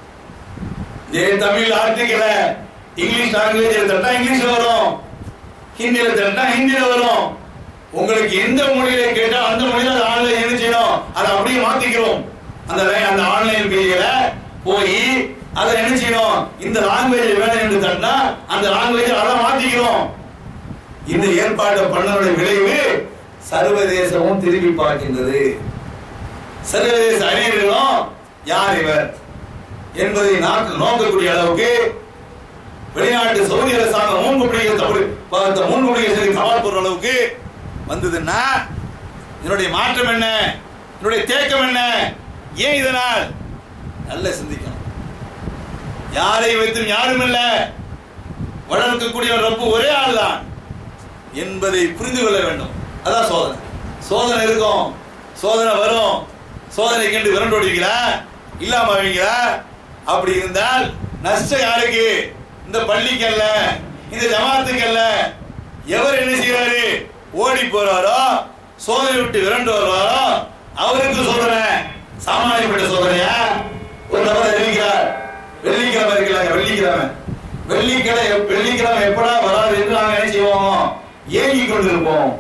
இதே தமிழ் ஆர்டிக்கலை இங்கிலீஷ் லாங்குவேஜ் தட்டா இங்கிலீஷ்ல வரும் ஹிந்தியில தட்டா ஹிந்தியில வரும் உங்களுக்கு எந்த மொழியில கேட்டா அந்த மொழியில அது ஆன்லைன் என்ன செய்யணும் அதை அப்படியே மாத்திக்கிறோம் அந்த லை- அந்த ஆன்லைன் பேஜ்ல போய் அதை என்ன செய்யணும் இந்த லாங்குவேஜ் வேணும் என்று தட்டா அந்த லாங்குவேஜ் அதை மாத்திக்கிறோம் இந்த ஏற்பாட்டை பண்ணனுடைய விளைவு சர்வதேசமும் திரும்பி பார்க்கின்றது சர்வதேச அறிஞர்களும் யார் இவர் என்பதை நாக்கு நோக்கக்கூடிய அளவுக்கு வெளிநாட்டு சவுதி அரசாங்கம் மூன்குடிய தமிழ் பார்த்த மூன்குடிய சரி சவால் போடுற அளவுக்கு வந்ததுன்னா இதனுடைய மாற்றம் என்ன இதனுடைய தேக்கம் என்ன ஏன் இதனால் நல்ல சிந்திக்கணும் யாரை வைத்தும் யாரும் இல்ல வளர்க்கக்கூடிய ரப்பு ஒரே ஆள் தான் என்பதை புரிந்து கொள்ள வேண்டும் அதான் சோதனை சோதனை இருக்கும் சோதனை வரும் சோதனை கண்டு விரண்டு ஓடுவீங்களா இல்லாம ஆவீங்களா அப்படி இருந்தால் நஷ்டம் யாருக்கு இந்த பள்ளிக்கு அல்ல இந்த ஜமாத்துக்கு அல்ல எவர் என்ன செய்யறாரு ஓடி போறாரோ சோதனை விட்டு விரண்டு வருவாரோ அவருக்கு சோதனை சாமானியப்பட்ட சோதனையா ஒரு நபர் அறிவிக்கிறார் வெள்ளிக்கிழமை இருக்கலாங்க வெள்ளிக்கிழமை வெள்ளிக்கிழமை வெள்ளிக்கிழமை எப்படா வராது என்று நாங்க என்ன செய்வோம் ஏங்கி கொண்டிருப்போம்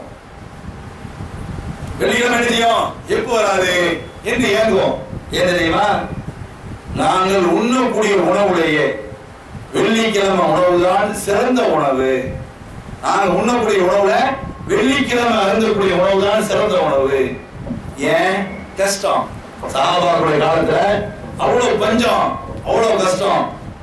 வெள்ளிக்கிழமை என்ன செய்யும் எப்போ வராது என்று ஏங்குவோம் ஏன் தெரியுமா நாங்கள் உண்ணக்கூடிய உணவுடைய வெள்ளிக்கிழமை உணவுதான் சிறந்த உணவு நாங்கள் உண்ணக்கூடிய உணவுல வெள்ளிக்கிழமை அருந்தக்கூடிய உணவு தான் சிறந்த உணவு ஏன் கஷ்டம் சஹாபாக்களுடைய காலத்துல அவ்வளவு பஞ்சம் அவ்வளவு கஷ்டம்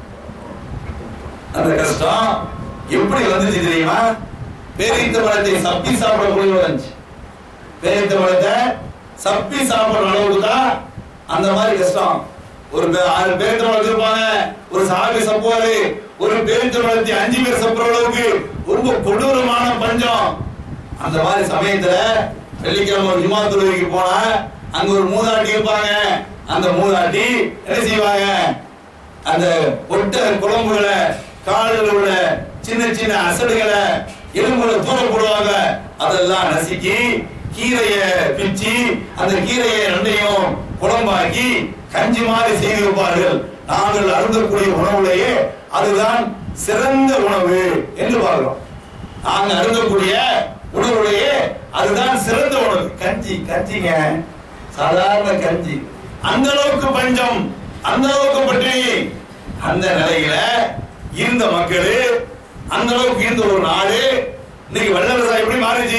அந்த கஷ்டம் எப்படி வந்துச்சு தெரியுமா பேரித்த பழத்தை சப்பி சாப்பிடக்கூடிய வந்துச்சு பேரித்த பழத்தை சப்பி சாப்பிடுற அளவுக்கு தான் அந்த மாதிரி கஷ்டம் ஒரு பே- ஆறு பேருந்து வளர்த்திருப்பாங்க ஒரு சாமி சப்புவாரு ஒரு பேருந்து வளர்த்தி அஞ்சு பேர் சப்புற அளவுக்கு ரொம்ப கொடூரமான பஞ்சம் அந்த மாதிரி சமயத்துல வெள்ளிக்கிழமை ஒரு ஜுமா தொழுகைக்கு போனா அங்க ஒரு மூதாட்டி இருப்பாங்க அந்த மூதாட்டி என்ன செய்வாங்க அந்த ஒட்ட குழம்புகளை காலில் உள்ள சின்ன சின்ன அசடுகளை எலும்புகளை தூர போடுவாங்க அதெல்லாம் நசுக்கி கீரைய பிச்சு அந்த கீரையை ரெண்டையும் குழம்பாக்கி கஞ்சி மாதிரி செய்து வைப்பார்கள் நாங்கள் அருந்தக்கூடிய உணவுலேயே அதுதான் சிறந்த உணவு என்று பார்க்கிறோம் நாங்க அருந்தக்கூடிய உணவுலேயே அதுதான் சிறந்த உணவு கஞ்சி கஞ்சிங்க சாதாரண கஞ்சி அந்த அளவுக்கு பஞ்சம் அந்த அளவுக்கு பட்டினி அந்த நிலையில இருந்த மக்கள் அந்த அளவுக்கு இருந்த ஒரு நாடு இன்னைக்கு வல்லரசா எப்படி மாறிச்சு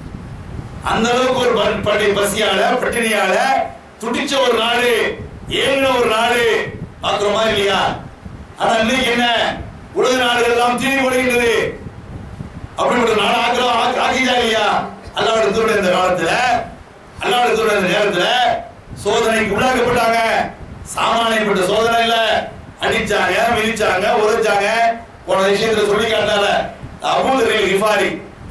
அந்த அளவுக்கு ஒரு ப- பட்டி பசியால பட்டினியால துடிச்ச ஒரு நாடு ஏங்கின ஒரு நாடு பாக்குறோமா இல்லையா ஆனா இன்னைக்கு என்ன உலக நாடுகள் எல்லாம் தீனி போடுகின்றது அப்படிப்பட்ட நாடு ஆக்கிறோம் ஆக்கி- ஆக்கிட்டா இல்லையா அல்லாவோட தூர இந்த காலத்துல அல்லாவோட தூர இந்த நேரத்துல சோதனைக்கு உள்ளாக்கப்பட்டாங்க சாமானியப்பட்ட சோதனை இல்ல அடிச்சாங்க மிதிச்சாங்க உதைச்சாங்க போன விஷயத்துல சொல்லி காட்டால அபூதரில் இஃபாரி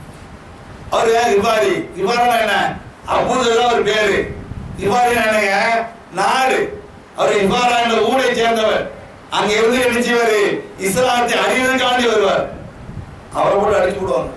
அவரு இவ்வாரி இவ்வாறுனா என்ன அபூதர் ஒரு பேரு இவ்வாறு என்னங்க நாடு அவர் இவ்வாறா என்ற ஊரை சேர்ந்தவர் அங்க இருந்து என்ன செய்வாரு இஸ்லாத்தை அறிவதற்காண்டி வருவார் அவரை போட்டு அடிச்சு விடுவாங்க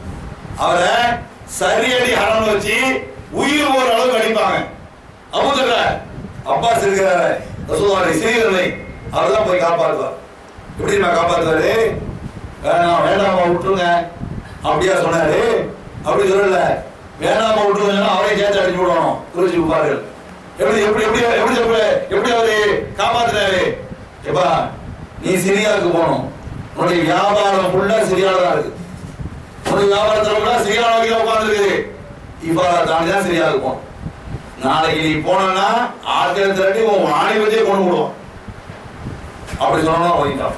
அவரை சரியடி ஹரம் வச்சு உயிர் போற அளவுக்கு அடிப்பாங்க அபூதர் அப்பாஸ் இருக்கிறாரு ரசூலுல்லாஹி சிறியவர்களை அவர் தான் போய் காப்பாற்றுவார் எப்படி நான் காப்பாற்றுவாரு வேணாம் வேண்டாமா விட்டுருங்க அப்படியா சொன்னாரு அப்படி சொல்லல வேணாமா விட்டுருங்கன்னா அவரே சேர்த்து அடிச்சு விடணும் குறிச்சு விப்பார்கள் எப்படி எப்படி எப்படி எப்படி எப்படி எப்படி அவரு காப்பாத்துறாரு எப்பா நீ சிரியாவுக்கு போகணும் உன்னுடைய வியாபாரம் ஃபுல்லா சிரியால தான் இருக்கு உனக்கு வியாபாரத்துல கூட சிரியால வகையில உட்காந்துருக்குது இவ்வாறு தாண்டி தான் சரியா இருக்கும் நாளைக்கு நீ போனா ஆட்களை திரட்டி உன் ஆணிவத்தையே கொண்டு விடுவோம் அப்படி சொன்னா ஒதுக்கிட்டான்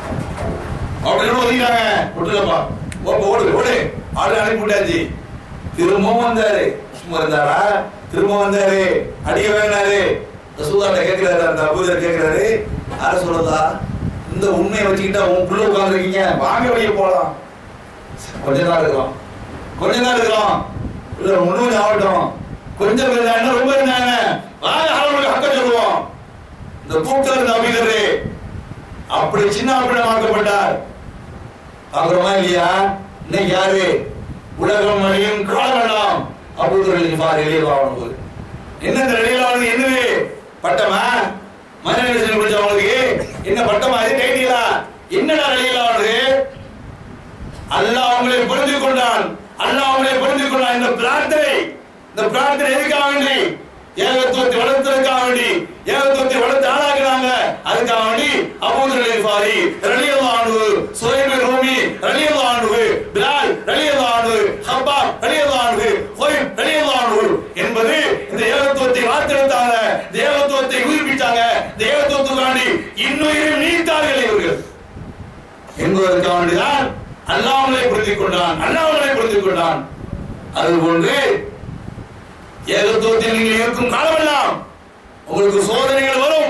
அப்படின்னு ஒதுக்கிட்டாங்க விட்டுலப்பா ஓ ஓடு ஓடு ஆடு அனுப்பி விட்டாச்சு திரும்பவும் வந்தாரு சும்மா இருந்தாரா திரும்ப வந்தாரு அடிக்க வேணாரு ரசூதாட்ட கேட்கிறாரு அந்த அபூதர் கேட்கிறாரு யார சொல்லதா இந்த உண்மையை வச்சுக்கிட்டா உன் புள்ள உட்காந்துருக்கீங்க வாங்க வெளியே போலாம் கொஞ்ச நாள் இருக்கலாம் கொஞ்ச நாள் இருக்கலாம் இல்ல ஒண்ணும் ஆகட்டும் கொஞ்சம் இருந்தாங்க ரொம்ப இருந்தாங்க வாங்க அவங்களுக்கு ஹக்க சொல்லுவோம் இந்த கூட்டம் இருந்த அபிதரு அப்படி சின்ன அப்பிடமாக்கப்பட்டார் பாக்குறோமா இல்லையா இன்னைக்கு யாரு உலகம் அழியும் காலமெல்லாம் அபூதர்கள் பாரு வெளியிலாவது என்ன இந்த வெளியிலாவது என்னது பட்டமா மனிதன் முடிச்சவங்களுக்கு என்ன பட்டமா இது கைட்டீங்களா என்னடா வெளியிலாவது அல்லாஹ் அவங்களை புரிந்து கொண்டான் அல்லாஹ் அவங்களை புரிந்து கொண்டான் இந்த பிரார்த்தனை இந்த பிரார்த்தனை எதுக்காக வேண்டி ஏகத்துவத்தை வளர்த்ததுக்காக வேண்டி ஏகத்துவத்தை வளர்த்து ஆளாக்குறாங்க அதுக்காக வேண்டி அபூதர் ஃபாரி ரலியல்லாஹு சுஹைப் ரூமி ரலியல்லாஹு பிலால் ரலியல்லாஹு ஹப்பா ரலியல்லாஹு ஹுவைப் ரலியல்லாஹு என்பது இந்த ஏகத்துவத்தை வார்த்தெடுத்தாங்க இந்த ஏகத்துவத்தை உயிர்ப்பிச்சாங்க இந்த ஏகத்துவத்துக்காண்டி இன்னுயிரை நீத்தார்கள் இவர்கள் என்பதற்காக வேண்டிதான் அல்லாமலை புரிந்து கொண்டான் அல்லாமலை புரிந்து கொண்டான் அதுபோன்று ஏகத்துவத்தில் நீங்கள் இருக்கும் காலமெல்லாம் உங்களுக்கு சோதனைகள் வரும்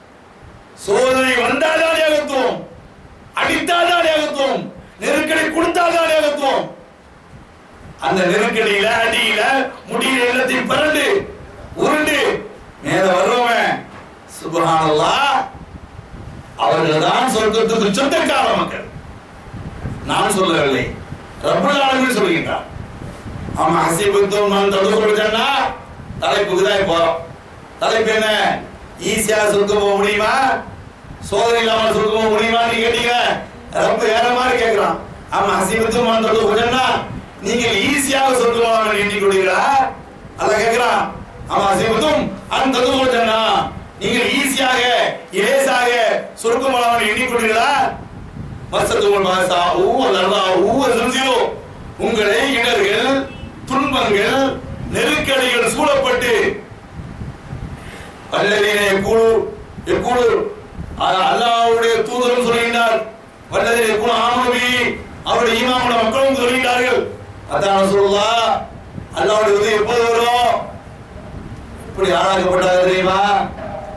சோதனை வந்தால்தான் ஏகத்துவம் அடித்தால்தான் ஏகத்துவம் நெருக்கடி கொடுத்தால்தான் ஏகத்துவம் அந்த நெருக்கடியில அடியில முடியில எல்லாத்தையும் பிறண்டு உருண்டு மேல வர்றவன் சுபஹானல்லாஹ் அவர்கள் தான் சொர்க்கத்துக்கு சொந்தக்கார மக்கள் நான் சொல்லவில்லை ரப்பல் ஆலமீன் சொல்கின்றார் ஆமா ஹசிபத்தும் நான் தடுக்கொடுத்தா தலைப்புக்கு தான் போறோம் தலைப்பு என்ன ஈஸியா சொர்க்கம் போக முடியுமா சோதனை இல்லாம சொர்க்கம் போக முடியுமான்னு கேட்டீங்க ரப்பு வேற மாதிரி கேட்கிறான் ஆமா ஹசிபத்தும் நான் தடுக்கொடுத்தா நீங்க ஈஸியாக சொர்க்கம் போகலாம் எண்ணிக்கொள்கிறீங்களா அதான் கேட்கிறான் ஆமா ஹசிபத்தும் அந்த தடுக்கொடுத்தா நீங்கள் ஈஸியாக இலேசாக சொர்க்கம் போகலாம் எண்ணிக்கொள்கிறீங்களா மசத்துவல் மாசா ஊவல் அல்லா ஊவல் செல்சியோ உங்களை இடர்கள் துன்பங்கள் நெருக்கடிகள் சூழப்பட்டு வல்லதீனே குழு எக்குழு அல்லாஹ்வுடைய தூதரும் சொல்கின்றார் வல்லதீனே குழு ஆமபி அவருடைய ஈமாமுடைய மக்களும் சொல்கின்றார்கள் அதான் சொல்லுவா அல்லாஹ்வுடைய உதவி எப்போது வரும் இப்படி ஆளாக்கப்பட்டாங்க தெரியுமா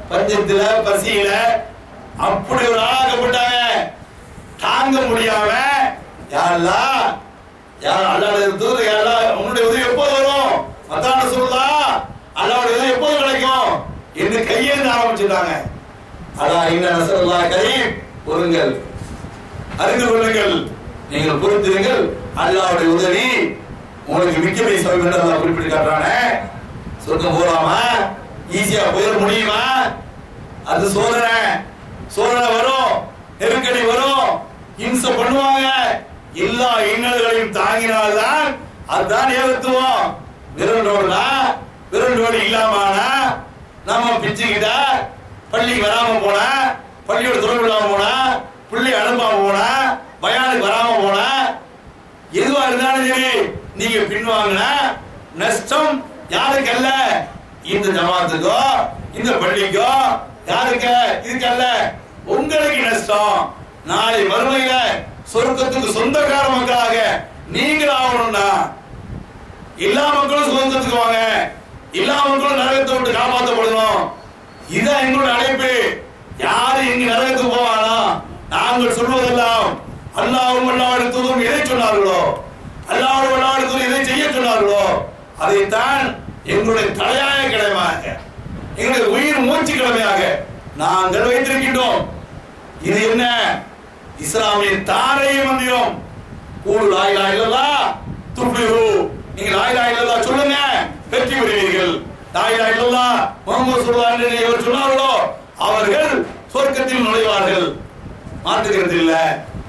பஞ்சத்துல பசியில அப்படி ஒரு ஆளாக்கப்பட்டாங்க தாங்க முடியாம யாரெல்லாம் யார் அல்லாட தூது யாரெல்லாம் உன்னுடைய உதவி எப்போது வரும் மத்தான சொல்லா அல்லாவுடைய உதவி எப்போது கிடைக்கும் என்று கையேந்து ஆரம்பிச்சுட்டாங்க அலா இன்ன நசரல்லா கரீம் பொறுங்கள் அறிந்து கொள்ளுங்கள் நீங்கள் பொறுத்திருங்கள் அல்லாவுடைய உதவி உங்களுக்கு மிக்கமை சமயம் என்று அல்லாஹ் குறிப்பிட்டு காட்டுறானே சொர்க்கம் போலாமா ஈஸியா போயிட முடியுமா அது சோதனை சோதனை வரும் நெருக்கடி வரும் இம்சை பண்ணுவாங்க எல்லா இன்னல்களையும் தாங்கினால்தான் அதுதான் ஏகத்துவம் விரண்டோடுனா விரண்டோடு இல்லாமனா நம்ம பிச்சுக்கிட்டா பள்ளிக்கு வராம போனா பள்ளியோட தொடர்பு இல்லாம போனா பிள்ளை அனுப்பாம போனா பயானுக்கு வராம போனா எதுவா இருந்தாலும் சரி நீங்க பின்வாங்கினா நஷ்டம் யாருக்கு அல்ல இந்த ஜமாத்துக்கோ இந்த பள்ளிக்கோ யாருக்கு இதுக்கல்ல உங்களுக்கு நஷ்டம் நாளை மறுமையில சொர்க்கத்துக்கு சொந்தக்கார மக்களாக நீங்கள் ஆகணும்னா எல்லா மக்களும் சுதந்திரத்துக்கு வாங்க எல்லா மக்களும் நரகத்தை விட்டு காப்பாற்றப்படணும் இதான் எங்களுடைய அழைப்பு யாரு எங்க நரகத்துக்கு போவானா நாங்கள் சொல்வதெல்லாம் அல்லாவும் அல்லாவுடைய தூதரும் எதை சொன்னார்களோ அல்லாவும் அல்லாவுடைய தூதரும் எதை செய்ய சொன்னார்களோ அதைத்தான் எங்களுடைய தலையாய கடமையாக எங்களுடைய உயிர் மூச்சு கடமையாக நாங்கள் வைத்திருக்கின்றோம் இது என்ன இஸ்லாமிய தாரை மந்திரம் கூடு லாய் லாய் இல்லல்லா துப்ளிஹு நீங்க லாய் லாய் இல்லல்லா சொல்லுங்க வெற்றி பெறுவீர்கள் லாய் லாய் இல்லல்லா முகமது ஸல்லல்லாஹு அலைஹி வஸல்லம் எவர் சொன்னார்களோ அவர்கள் சொர்க்கத்தில் நுழைவார்கள் மாற்றுகிறது இல்ல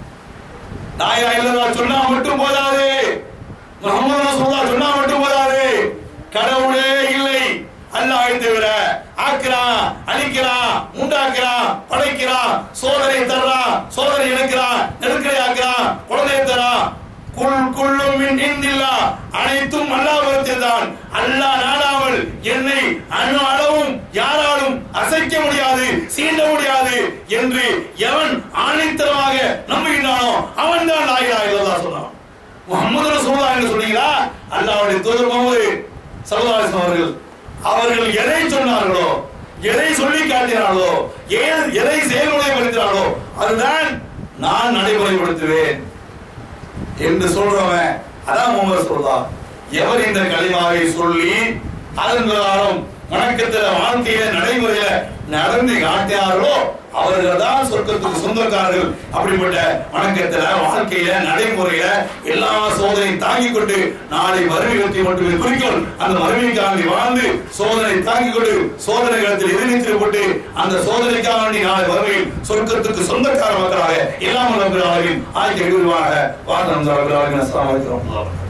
லாய் லாய் இல்லல்லா சொன்னா மட்டும் போதாது முகமது ரசூலுல்லாஹ் சொன்னா மட்டும் போதாது கடவுளே இல்லை அல்லாஹ் தவிர ஆக்குறான் அழிக்கிறான் உண்டாக்குறான் படைக்கிறான் சோதனை தர்றான் சோதனை எடுக்கிறான் நெருக்கடி ஆக்குறான் குழந்தை தரான் குல் குள்ளும் மின் இந்தில்லா அனைத்தும் அல்லாஹ்விடத்தில் தான் அல்லாஹ் நாடாமல் என்னை அணு அளவும் யாராலும் அசைக்க முடியாது சீண்ட முடியாது என்று எவன் ஆணைத்தரமாக நம்புகின்றானோ அவன் தான் லாயிலா இல்லதா சொன்னான் முகமது ரசூலுல்லாஹ் என்று சொன்னீங்களா அல்லாஹ்வுடைய தூதர் முகமது ஸல்லல்லாஹு அலைஹி வஸல்லம் அவர்கள் அவர்கள் எதை சொன்னார்களோ எதை சொல்லி காட்டினார்களோ ஏன் எதை செயல்முறைப்படுத்தினார்களோ அதுதான் நான் நடைமுறைப்படுத்துவேன் என்று சொல்றவன் அதான் முகமது சொல்றா எவர் இந்த களிமாவை சொல்லி அதன் பிரகாரம் வணக்கத்துல வாழ்க்கையில நடைமுறையில நடந்து காட்டினார்களோ அவர்கள் தான் சொர்க்கத்துக்கு சொந்தக்காரர்கள் அப்படிப்பட்ட வணக்கத்துல வாழ்க்கையில நடைமுறையில எல்லா சோதனையும் தாங்கிக் கொண்டு நாளை மறுமையத்தை மட்டுமே குறிக்கோள் அந்த மறுமைக்காண்டி வாழ்ந்து சோதனை தாங்கிக் கொண்டு சோதனை காலத்தில் எதிர்நீச்சல் அந்த சோதனைக்காக வேண்டி நாளை மறுமையில் சொர்க்கத்துக்கு சொந்தக்கார மக்களாக எல்லாம் அளவில் ஆகிய விரிவாக வாழ்ந்த அளவில் அஸ்லாம் வலைக்கம்